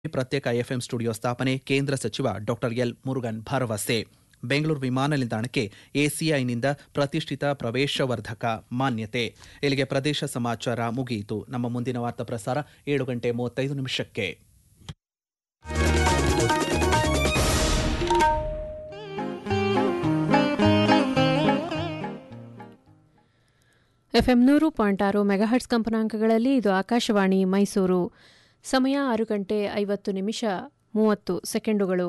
ಪ್ರತ್ಯೇಕ FM studio ಸ್ಥಾಪನೆ ಕೇಂದ್ರ ಸಚಿವ ಡಾಕ್ಟರ್ ಎಲ್ ಮುರುಗನ್ ಭರವಸೆ ಬೆಂಗಳೂರು ವಿಮಾನ ನಿಲ್ದಾಣಕ್ಕೆ ಎಸಿಐನಿಂದ ಪ್ರತಿಷ್ಠಿತ ಪ್ರವೇಶವರ್ಧಕ ಮಾನ್ಯತೆ ಇಲ್ಲಿಗೆ ಪ್ರದೇಶ ಸಮಾಚಾರ ಮುಗಿಯಿತು ನಮ್ಮ ಮುಂದಿನ ವಾರ್ತಾ ಪ್ರಸಾರ ಏಳು ಗಂಟೆ ಮೂವತ್ತೈದು ನಿಮಿಷಕ್ಕೆ ಎಫ್ಎಂ ನೂರು ಪಾಯಿಂಟ್ ಆರು ಮೆಗಾಹರ್ಟ್ಸ್ ಕಂಪನಾಂಕಗಳಲ್ಲಿ ಇದು ಆಕಾಶವಾಣಿ ಮೈಸೂರು ಸಮಯ ಆರು ಗಂಟೆ ಐವತ್ತು ನಿಮಿಷ ಮೂವತ್ತು ಸೆಕೆಂಡುಗಳು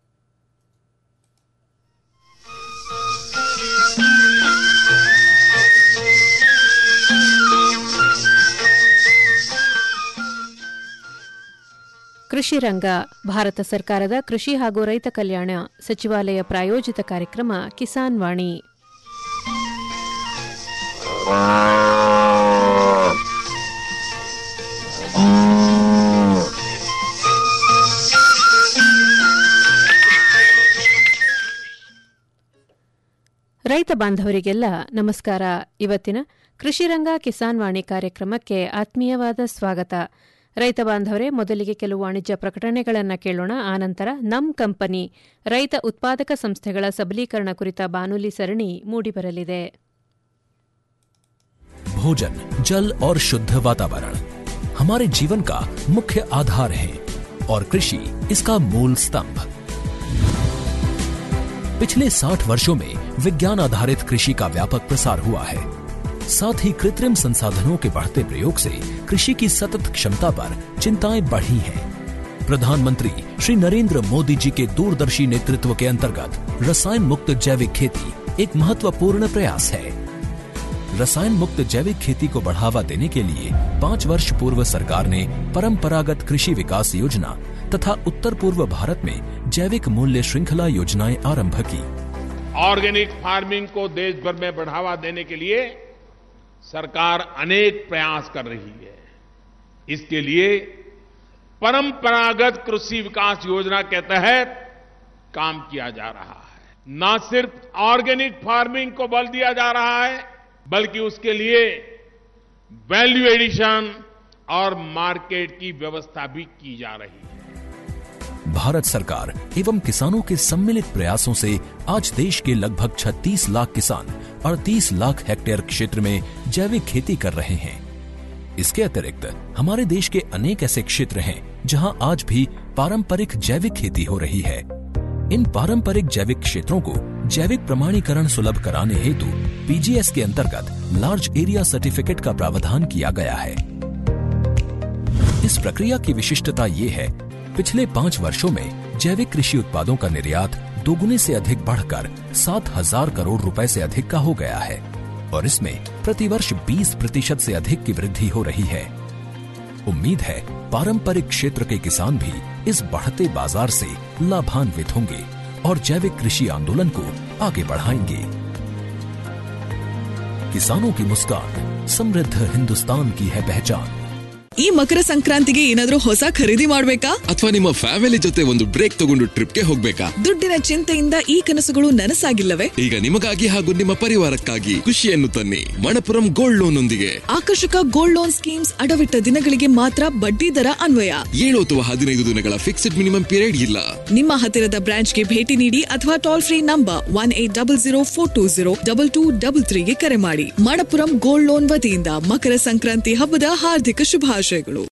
ಕೃಷಿ ರಂಗ ಭಾರತ ಸರ್ಕಾರದ ಕೃಷಿ ಹಾಗೂ ರೈತ ಕಲ್ಯಾಣ ಸಚಿವಾಲಯ ಪ್ರಾಯೋಜಿತ ಕಾರ್ಯಕ್ರಮ ಕಿಸಾನ್ ವಾಣಿ ರೈತ ಬಾಂಧವರಿಗೆಲ್ಲ ನಮಸ್ಕಾರ ಇವತ್ತಿನ ಕೃಷಿರಂಗ ಕಿಸಾನ್ ವಾಣಿ ಕಾರ್ಯಕ್ರಮಕ್ಕೆ ಆತ್ಮೀಯವಾದ ಸ್ವಾಗತ ರೈತ ಬಾಂಧವರೇ ಮೊದಲಿಗೆ ಕೆಲವು ವಾಣಿಜ್ಯ ಪ್ರಕಟಣೆಗಳನ್ನು ಕೇಳೋಣ ಆನಂತರ ನಮ್ ಕಂಪನಿ ರೈತ ಉತ್ಪಾದಕ ಸಂಸ್ಥೆಗಳ ಸಬಲೀಕರಣ ಕುರಿತ ಬಾನುಲಿ ಸರಣಿ ಮೂಡಿಬರಲಿದೆ भोजन जल और शुद्ध वातावरण हमारे जीवन का मुख्य आधार है और कृषि इसका मूल स्तंभ पिछले 60 वर्षों में विज्ञान आधारित कृषि का व्यापक प्रसार हुआ है साथ ही कृत्रिम संसाधनों के बढ़ते प्रयोग से कृषि की सतत क्षमता पर चिंताएं बढ़ी हैं। प्रधानमंत्री श्री नरेंद्र मोदी जी के दूरदर्शी नेतृत्व के अंतर्गत रसायन मुक्त जैविक खेती एक महत्वपूर्ण प्रयास है रसायन मुक्त जैविक खेती को बढ़ावा देने के लिए पाँच वर्ष पूर्व सरकार ने परंपरागत कृषि विकास योजना तथा उत्तर पूर्व भारत में जैविक मूल्य श्रृंखला योजनाएं आरंभ की ऑर्गेनिक फार्मिंग को देश भर में बढ़ावा देने के लिए सरकार अनेक प्रयास कर रही है इसके लिए परंपरागत कृषि विकास योजना के तहत काम किया जा रहा है न सिर्फ ऑर्गेनिक फार्मिंग को बल दिया जा रहा है बल्कि उसके लिए वैल्यू एडिशन और मार्केट की व्यवस्था भी की जा रही है भारत सरकार एवं किसानों के सम्मिलित प्रयासों से आज देश के लगभग 36 लाख किसान 38 लाख हेक्टेयर क्षेत्र में जैविक खेती कर रहे हैं इसके अतिरिक्त हमारे देश के अनेक ऐसे क्षेत्र हैं जहां आज भी पारंपरिक जैविक खेती हो रही है इन पारंपरिक जैविक क्षेत्रों को जैविक प्रमाणीकरण सुलभ कराने हेतु पीजीएस के अंतर्गत लार्ज एरिया सर्टिफिकेट का प्रावधान किया गया है इस प्रक्रिया की विशिष्टता ये है पिछले पाँच वर्षों में जैविक कृषि उत्पादों का निर्यात दोगुने से अधिक बढ़कर सात हजार करोड़ रुपए से अधिक का हो गया है और इसमें प्रतिवर्ष 20 प्रतिशत से अधिक की वृद्धि हो रही है उम्मीद है पारंपरिक क्षेत्र के किसान भी इस बढ़ते बाजार से लाभान्वित होंगे और जैविक कृषि आंदोलन को आगे बढ़ाएंगे किसानों की मुस्कान समृद्ध हिंदुस्तान की है पहचान ಈ ಮಕರ ಸಂಕ್ರಾಂತಿಗೆ ಏನಾದ್ರೂ ಹೊಸ ಖರೀದಿ ಮಾಡ್ಬೇಕಾ ಅಥವಾ ನಿಮ್ಮ ಫ್ಯಾಮಿಲಿ ಜೊತೆ ಒಂದು ಬ್ರೇಕ್ ತಗೊಂಡು ಟ್ರಿಪ್ಗೆ ಹೋಗ್ಬೇಕಾ ದುಡ್ಡಿನ ಚಿಂತೆಯಿಂದ ಈ ಕನಸುಗಳು ನನಸಾಗಿಲ್ಲವೇ ಈಗ ನಿಮಗಾಗಿ ಹಾಗೂ ನಿಮ್ಮ ಪರಿವಾರಕ್ಕಾಗಿ ಖುಷಿಯನ್ನು ತನ್ನಿ ಮಣಪುರಂ ಗೋಲ್ಡ್ ಲೋನ್ ಒಂದಿಗೆ ಆಕರ್ಷಕ ಗೋಲ್ಡ್ ಲೋನ್ ಸ್ಕೀಮ್ಸ್ ಅಡವಿಟ್ಟ ದಿನಗಳಿಗೆ ಮಾತ್ರ ಬಡ್ಡಿ ದರ ಅನ್ವಯ ಏಳು ಅಥವಾ ಹದಿನೈದು ದಿನಗಳ ಫಿಕ್ಸ್ಡ್ ಮಿನಿಮಮ್ ಪೀರಿಯಡ್ ಇಲ್ಲ ನಿಮ್ಮ ಹತ್ತಿರದ ಬ್ರಾಂಚ್ಗೆ ಭೇಟಿ ನೀಡಿ ಅಥವಾ toll free number one eight double zero four two zero double two double ತ್ರೀಗೆ ಕರೆ ಮಾಡಿ ಮಣಪುರಂ ಗೋಲ್ಡ್ ಲೋನ್ ವತಿಯಿಂದ ಮಕರ ಸಂಕ್ರಾಂತಿ ಹಬ್ಬದ ಹಾರ್ದಿಕ ಶುಭಾಶಯಗಳು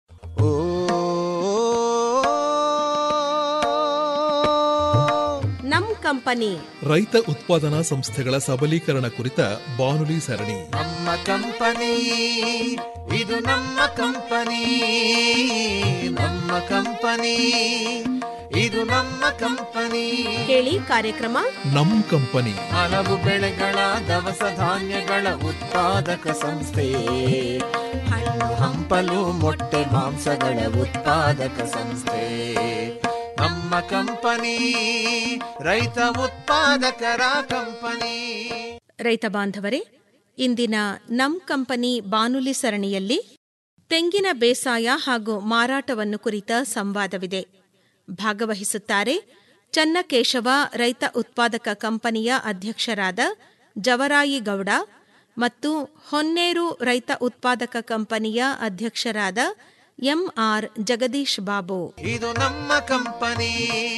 ನಮ್ ಕಂಪನಿ ರೈತ ಉತ್ಪಾದನಾ ಸಂಸ್ಥೆಗಳ ಸಬಲೀಕರಣ ಕುರಿತ ಬಾನುಲಿ ಸರಣಿ ನಮ್ಮ ಕಂಪನಿ ಇದು ನಮ್ಮ ಕಂಪನಿ ನಮ್ಮ ಕಂಪನಿ ಇದು ನಮ್ಮ ಕಂಪನಿ ಕೇಳಿ ಕಾರ್ಯಕ್ರಮ ನಮ್ ಕಂಪನಿ ಹಲವು ಬೆಳೆಗಳ ದವಸ ಧಾನ್ಯಗಳ ಉತ್ಪಾದಕ ಸಂಸ್ಥೆ ಹಣ್ಣು ಹಂಪಲು ಮೊಟ್ಟೆ ಮಾಂಸಗಳ ಉತ್ಪಾದಕ ಸಂಸ್ಥೆ ನಮ್ಮ ಕಂಪನಿ ರೈತ ಉತ್ಪಾದಕರ ಕಂಪನಿ ರೈತ ಬಾಂಧವರೇ ಇಂದಿನ ನಮ್ ಕಂಪನಿ ಬಾನುಲಿ ಸರಣಿಯಲ್ಲಿ ತೆಂಗಿನ ಬೇಸಾಯ ಹಾಗೂ ಮಾರಾಟವನ್ನು ಕುರಿತ ಸಂವಾದವಿದೆ ಭಾಗವಹಿಸುತ್ತಾರೆ ಚನ್ನಕೇಶವ ರೈತ ಉತ್ಪಾದಕ ಕಂಪನಿಯ ಅಧ್ಯಕ್ಷರಾದ ಜವರಾಯಿ ಗೌಡ ಮತ್ತು ಹೊನ್ನೇರು ರೈತ ಉತ್ಪಾದಕ ಕಂಪನಿಯ ಅಧ್ಯಕ್ಷರಾದ ಎಂಆರ್ ಜಗದೀಶ್ ಬಾಬು ಇದು ನಮ್ಮ ಕಂಪನಿ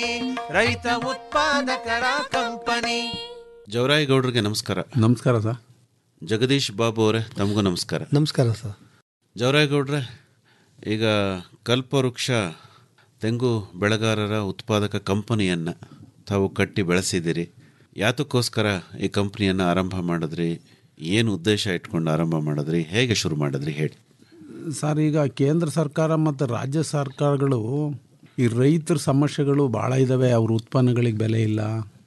ರೈತ ಉತ್ಪಾದಕರ ಕಂಪನಿ ಜವರಾಯ ಗೌಡ್ರಿಗೆ ನಮಸ್ಕಾರ ನಮಸ್ಕಾರ ಸರ್ ಜಗದೀಶ್ ಬಾಬು ಅವರೇ ತಮಗೂ ನಮಸ್ಕಾರ ನಮಸ್ಕಾರ ಸರ್ ಜವರಾಯ ಗೌಡ್ರೆ ಈಗ ಕಲ್ಪವೃಕ್ಷ ತೆಂಗು ಬೆಳೆಗಾರರ ಉತ್ಪಾದಕ ಕಂಪನಿಯನ್ನು ತಾವು ಕಟ್ಟಿ ಬೆಳೆಸಿದ್ದೀರಿ ಯಾತಕ್ಕೋಸ್ಕರ ಈ ಕಂಪ್ನಿಯನ್ನು ಆರಂಭ ಮಾಡಿದ್ರಿ ಏನು ಉದ್ದೇಶ ಇಟ್ಕೊಂಡು ಆರಂಭ ಮಾಡಿದ್ರಿ ಹೇಗೆ ಶುರು ಮಾಡಿದ್ರಿ ಹೇಳಿ ಸರ್ ಈಗ ಕೇಂದ್ರ ಸರ್ಕಾರ ಮತ್ತು ರಾಜ್ಯ ಸರ್ಕಾರಗಳು ಈ ರೈತರ ಸಮಸ್ಯೆಗಳು ಭಾಳ ಇದ್ದಾವೆ ಅವ್ರ ಉತ್ಪನ್ನಗಳಿಗೆ ಬೆಲೆ ಇಲ್ಲ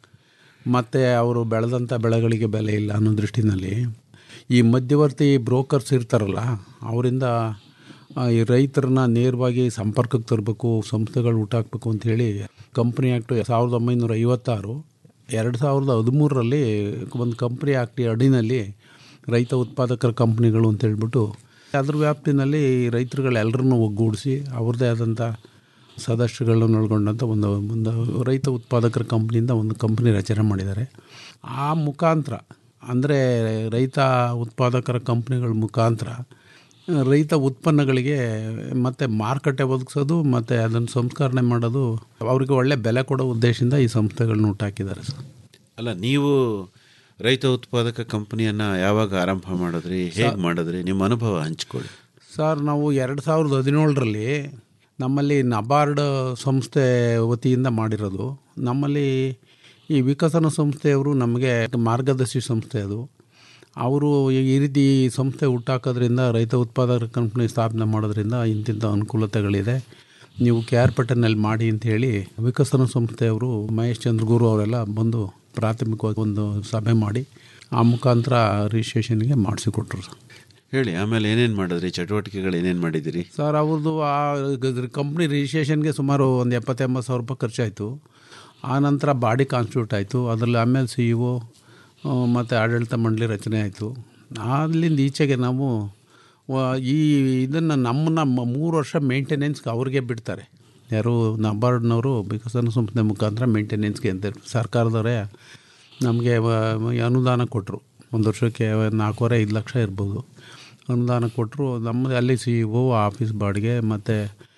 ಮತ್ತು ಅವರು ಬೆಳೆದಂಥ ಬೆಳೆಗಳಿಗೆ ಬೆಲೆ ಇಲ್ಲ ಅನ್ನೋ ದೃಷ್ಟಿನಲ್ಲಿ ಈ ಮಧ್ಯವರ್ತಿ ಬ್ರೋಕರ್ಸ್ ಇರ್ತಾರಲ್ಲ ಅವರಿಂದ ಆ, ಈ ರೈತರನ್ನ ನೇರವಾಗಿ ಸಂಪರ್ಕಕ್ಕೆ ತರಬೇಕು ಸಂಸ್ಥೆಗಳು ಹುಟ್ಟಾಕಬೇಕು ಅಂಥೇಳಿ ಕಂಪ್ನಿ ಆ್ಯಕ್ಟು ಸಾವಿರದ ಒಂಬೈನೂರ ಐವತ್ತಾರು ಎರಡು ಸಾವಿರದ ಹದಿಮೂರರಲ್ಲಿ ಒಂದು ಕಂಪ್ನಿ ಆ್ಯಕ್ಟ್ ಅಡಿನಲ್ಲಿ ರೈತ ಉತ್ಪಾದಕರ ಕಂಪ್ನಿಗಳು ಅಂತ ಹೇಳ್ಬಿಟ್ಟು ಅದ್ರ ವ್ಯಾಪ್ತಿನಲ್ಲಿ ರೈತರುಗಳೆಲ್ಲರನ್ನೂ ಒಗ್ಗೂಡಿಸಿ ಅವ್ರದ್ದೇ ಆದಂಥ ಸದಸ್ಯಗಳನ್ನು ಒಳಗೊಂಡಂಥ ಒಂದು ಒಂದು ರೈತ ಉತ್ಪಾದಕರ ಕಂಪ್ನಿಯಿಂದ ಒಂದು ಕಂಪ್ನಿ ರಚನೆ ಮಾಡಿದ್ದಾರೆ ಆ ಮುಖಾಂತರ ಅಂದರೆ ರೈತ ಉತ್ಪಾದಕರ ಕಂಪ್ನಿಗಳ ಮುಖಾಂತರ ರೈತ ಉತ್ಪನ್ನಗಳಿಗೆ ಮತ್ತು ಮಾರುಕಟ್ಟೆ ಒದಗಿಸೋದು ಮತ್ತು ಅದನ್ನು ಸಂಸ್ಕರಣೆ ಮಾಡೋದು ಅವರಿಗೆ ಒಳ್ಳೆ ಬೆಲೆ ಕೊಡೋ ಉದ್ದೇಶದಿಂದ ಈ ಸಂಸ್ಥೆಗಳನ್ನ ಹುಟ್ಟಾಕಿದ್ದಾರೆ ಸರ್ ಅಲ್ಲ ನೀವು ರೈತ ಉತ್ಪಾದಕ ಕಂಪನಿಯನ್ನು ಯಾವಾಗ ಆರಂಭ ಮಾಡಿದ್ರಿ ಹೇಗೆ ಮಾಡಿದ್ರಿ ನಿಮ್ಮ ಅನುಭವ ಹಂಚ್ಕೊಳ್ಳಿ ಸರ್ ನಾವು ಎರಡು ಸಾವಿರದ ಹದಿನೇಳರಲ್ಲಿ ನಮ್ಮಲ್ಲಿ ನಬಾರ್ಡ್ ಸಂಸ್ಥೆ ವತಿಯಿಂದ ಮಾಡಿರೋದು ನಮ್ಮಲ್ಲಿ ಈ ವಿಕಸನ ಸಂಸ್ಥೆಯವರು ನಮಗೆ ಮಾರ್ಗದರ್ಶಿ ಸಂಸ್ಥೆ ಅದು ಅವರು ಈ ರೀತಿ ಈ ಸಂಸ್ಥೆ ಹುಟ್ಟಾಕೋದ್ರಿಂದ ರೈತ ಉತ್ಪಾದಕರ ಕಂಪ್ನಿ ಸ್ಥಾಪನೆ ಮಾಡೋದ್ರಿಂದ ಇಂತಿಂಥ ಅನುಕೂಲತೆಗಳಿದೆ ನೀವು ಕೆ ಆರ್ ಪೇಟೆನಲ್ಲಿ ಮಾಡಿ ಅಂತ ಹೇಳಿ ವಿಕಸನ ಸಂಸ್ಥೆಯವರು ಮಹೇಶ್ ಚಂದ್ರಗುರು ಅವರೆಲ್ಲ ಬಂದು ಪ್ರಾಥಮಿಕವಾಗಿ ಒಂದು ಸಭೆ ಮಾಡಿ ಆ ಮುಖಾಂತರ ರಿಜಿಸ್ಟ್ರೇಷನ್ಗೆ ಮಾಡಿಸಿಕೊಟ್ರು ಸರ್ ಹೇಳಿ ಆಮೇಲೆ ಏನೇನು ಮಾಡಿದ್ರಿ ಚಟುವಟಿಕೆಗಳು ಏನೇನು ಮಾಡಿದಿರಿ ಸರ್ ಅವ್ರದ್ದು ಆ ಕಂಪ್ನಿ ರಿಜಿಸ್ಟ್ರೇಷನ್ಗೆ ಸುಮಾರು ಒಂದು ಎಪ್ಪತ್ತೆಂಬತ್ತು ಸಾವಿರ ರೂಪಾಯಿ ಖರ್ಚಾಯಿತು ಆ ನಂತರ ಬಾಡಿ ಕಾನ್ಸ್ಟಿಟ್ಯೂಟ್ ಆಯಿತು ಅದರಲ್ಲಿ ಆಮೇಲೆ ಸಿ ಇ ಒ ಮತ್ತು ಆಡಳಿತ ಮಂಡಳಿ ರಚನೆ ಆಯಿತು ಅಲ್ಲಿಂದ ಈಚೆಗೆ ನಾವು ವ- ಈ ಇದನ್ನು ನಮ್ಮನ್ನ ಮ- ಮೂರು ವರ್ಷ ಮೇಂಟೆನೆನ್ಸ್ಗೆ ಅವ್ರಿಗೆ ಬಿಡ್ತಾರೆ ಯಾರು ನಬಾರ್ಡ್ನವರು ವಿಕಸನ ಸಂಸ್ಥೆ ಮುಖಾಂತರ ಮೇಂಟೆನೆನ್ಸ್ಗೆ ಅಂತ ಸರ್ಕಾರದವರೇ ನಮಗೆ ಅನುದಾನ ಕೊಟ್ಟರು ಒಂದು ವರ್ಷಕ್ಕೆ ನಾಲ್ಕೂವರೆ ಐದು ಲಕ್ಷ ಇರ್ಬೋದು ಅನುದಾನ ಕೊಟ್ಟರು ನಮ್ಮದು ಅಲ್ಲಿ ಸಿ ಒ ಆಫೀಸ್ ಬಾಡಿಗೆ ಮತ್ತು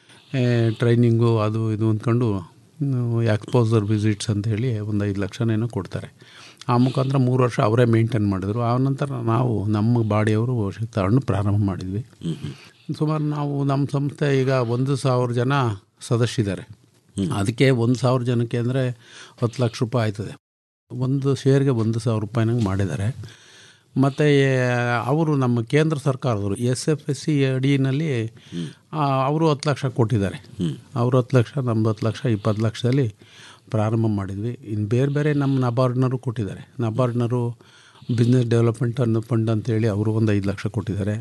ಟ್ರೈನಿಂಗು ಅದು ಇದು ಅಂದ್ಕೊಂಡು ಎಕ್ಸ್ಪೋಸರ್ ವಿಸಿಟ್ಸ್ ಅಂತೇಳಿ ಒಂದು ಐದು ಲಕ್ಷನೇನೋ ಕೊಡ್ತಾರೆ ಆ ಮುಖಾಂತರ ಮೂರು ವರ್ಷ ಅವರೇ ಮೇಂಟೈನ್ ಮಾಡಿದ್ರು ಆ ನಂತರ ನಾವು ನಮ್ಮ ಬಾಡಿಯವರು ತಗೊಂಡು ಪ್ರಾರಂಭ ಮಾಡಿದ್ವಿ ಸುಮಾರು ನಾವು ನಮ್ಮ ಸಂಸ್ಥೆ ಈಗ ಒಂದು ಸಾವಿರ ಜನ ಸದಸ್ಯರಿದ್ದಾರೆ ಅದಕ್ಕೆ ಒಂದು ಸಾವಿರ ಜನಕ್ಕೆ ಅಂದರೆ ಹತ್ತು ಲಕ್ಷ ರೂಪಾಯಿ ಆಯ್ತದೆ ಒಂದು ಶೇರ್ಗೆ ಒಂದು ಸಾವಿರ ರೂಪಾಯಿನಂಗೆ ಮಾಡಿದ್ದಾರೆ ಮತ್ತು ಅವರು ನಮ್ಮ ಕೇಂದ್ರ ಸರ್ಕಾರದವರು ಎಸ್ ಎಫ್ ಎಸ್ ಸಿ ಅಡಿನಲ್ಲಿ ಅವರು ಹತ್ತು ಲಕ್ಷ ಕೊಟ್ಟಿದ್ದಾರೆ ಅವರು ಹತ್ತು ಲಕ್ಷ ನಮ್ಮದು ಹತ್ತು ಲಕ್ಷ ಇಪ್ಪತ್ತು ಲಕ್ಷದಲ್ಲಿ ಪ್ರಾರಂಭ ಮಾಡಿದ್ವಿ ಇನ್ನು ಬೇರೆ ಬೇರೆ ನಮ್ಮ ನಬಾರ್ಡ್ನರು ಕೊಟ್ಟಿದ್ದಾರೆ ನಬಾರ್ಡ್ನರು ಬಿಸ್ನೆಸ್ ಡೆವಲಪ್ಮೆಂಟ್ ಅನ್ನೋ ಫಂಡ್ ಅಂತೇಳಿ ಅವರು ಒಂದು ಐದು ಲಕ್ಷ ಕೊಟ್ಟಿದ್ದಾರೆ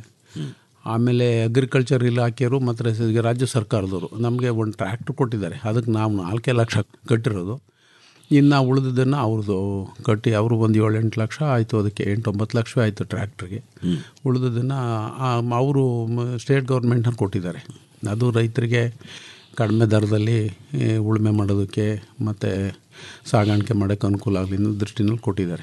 ಆಮೇಲೆ ಅಗ್ರಿಕಲ್ಚರ್ ಇಲಾಖೆಯವರು ಮತ್ತು ರಾಜ್ಯ ಸರ್ಕಾರದವರು ನಮಗೆ ಒಂದು ಟ್ರ್ಯಾಕ್ಟ್ರ್ ಕೊಟ್ಟಿದ್ದಾರೆ ಅದಕ್ಕೆ ನಾವು ನಾಲ್ಕೇ ಲಕ್ಷ ಕಟ್ಟಿರೋದು ಇನ್ನು ಉಳಿದಿದ್ದನ್ನು ಅವ್ರದ್ದು ಕಟ್ಟಿ ಅವರು ಒಂದು ಏಳು ಎಂಟು ಲಕ್ಷ ಆಯಿತು ಅದಕ್ಕೆ ಎಂಟು ಒಂಬತ್ತು ಲಕ್ಷ ಆಯಿತು ಟ್ರ್ಯಾಕ್ಟ್ರಿಗೆ ಉಳಿದಿದ್ದನ್ನು ಅವರು ಸ್ಟೇಟ್ ಗೌರ್ಮೆಂಟ್ನವ್ರು ಕೊಟ್ಟಿದ್ದಾರೆ ಅದು ರೈತರಿಗೆ ಕಡಿಮೆ ದರದಲ್ಲಿ ಏ, ಉಳುಮೆ ಮಾಡೋದಕ್ಕೆ ಮತ್ತು ಸಾಗಾಣಿಕೆ ಮಾಡೋಕ್ಕೆ ಅನುಕೂಲ ಆಗಲಿ ಅನ್ನೋ ದೃಷ್ಟಿನಲ್ಲಿ ಕೊಟ್ಟಿದ್ದಾರೆ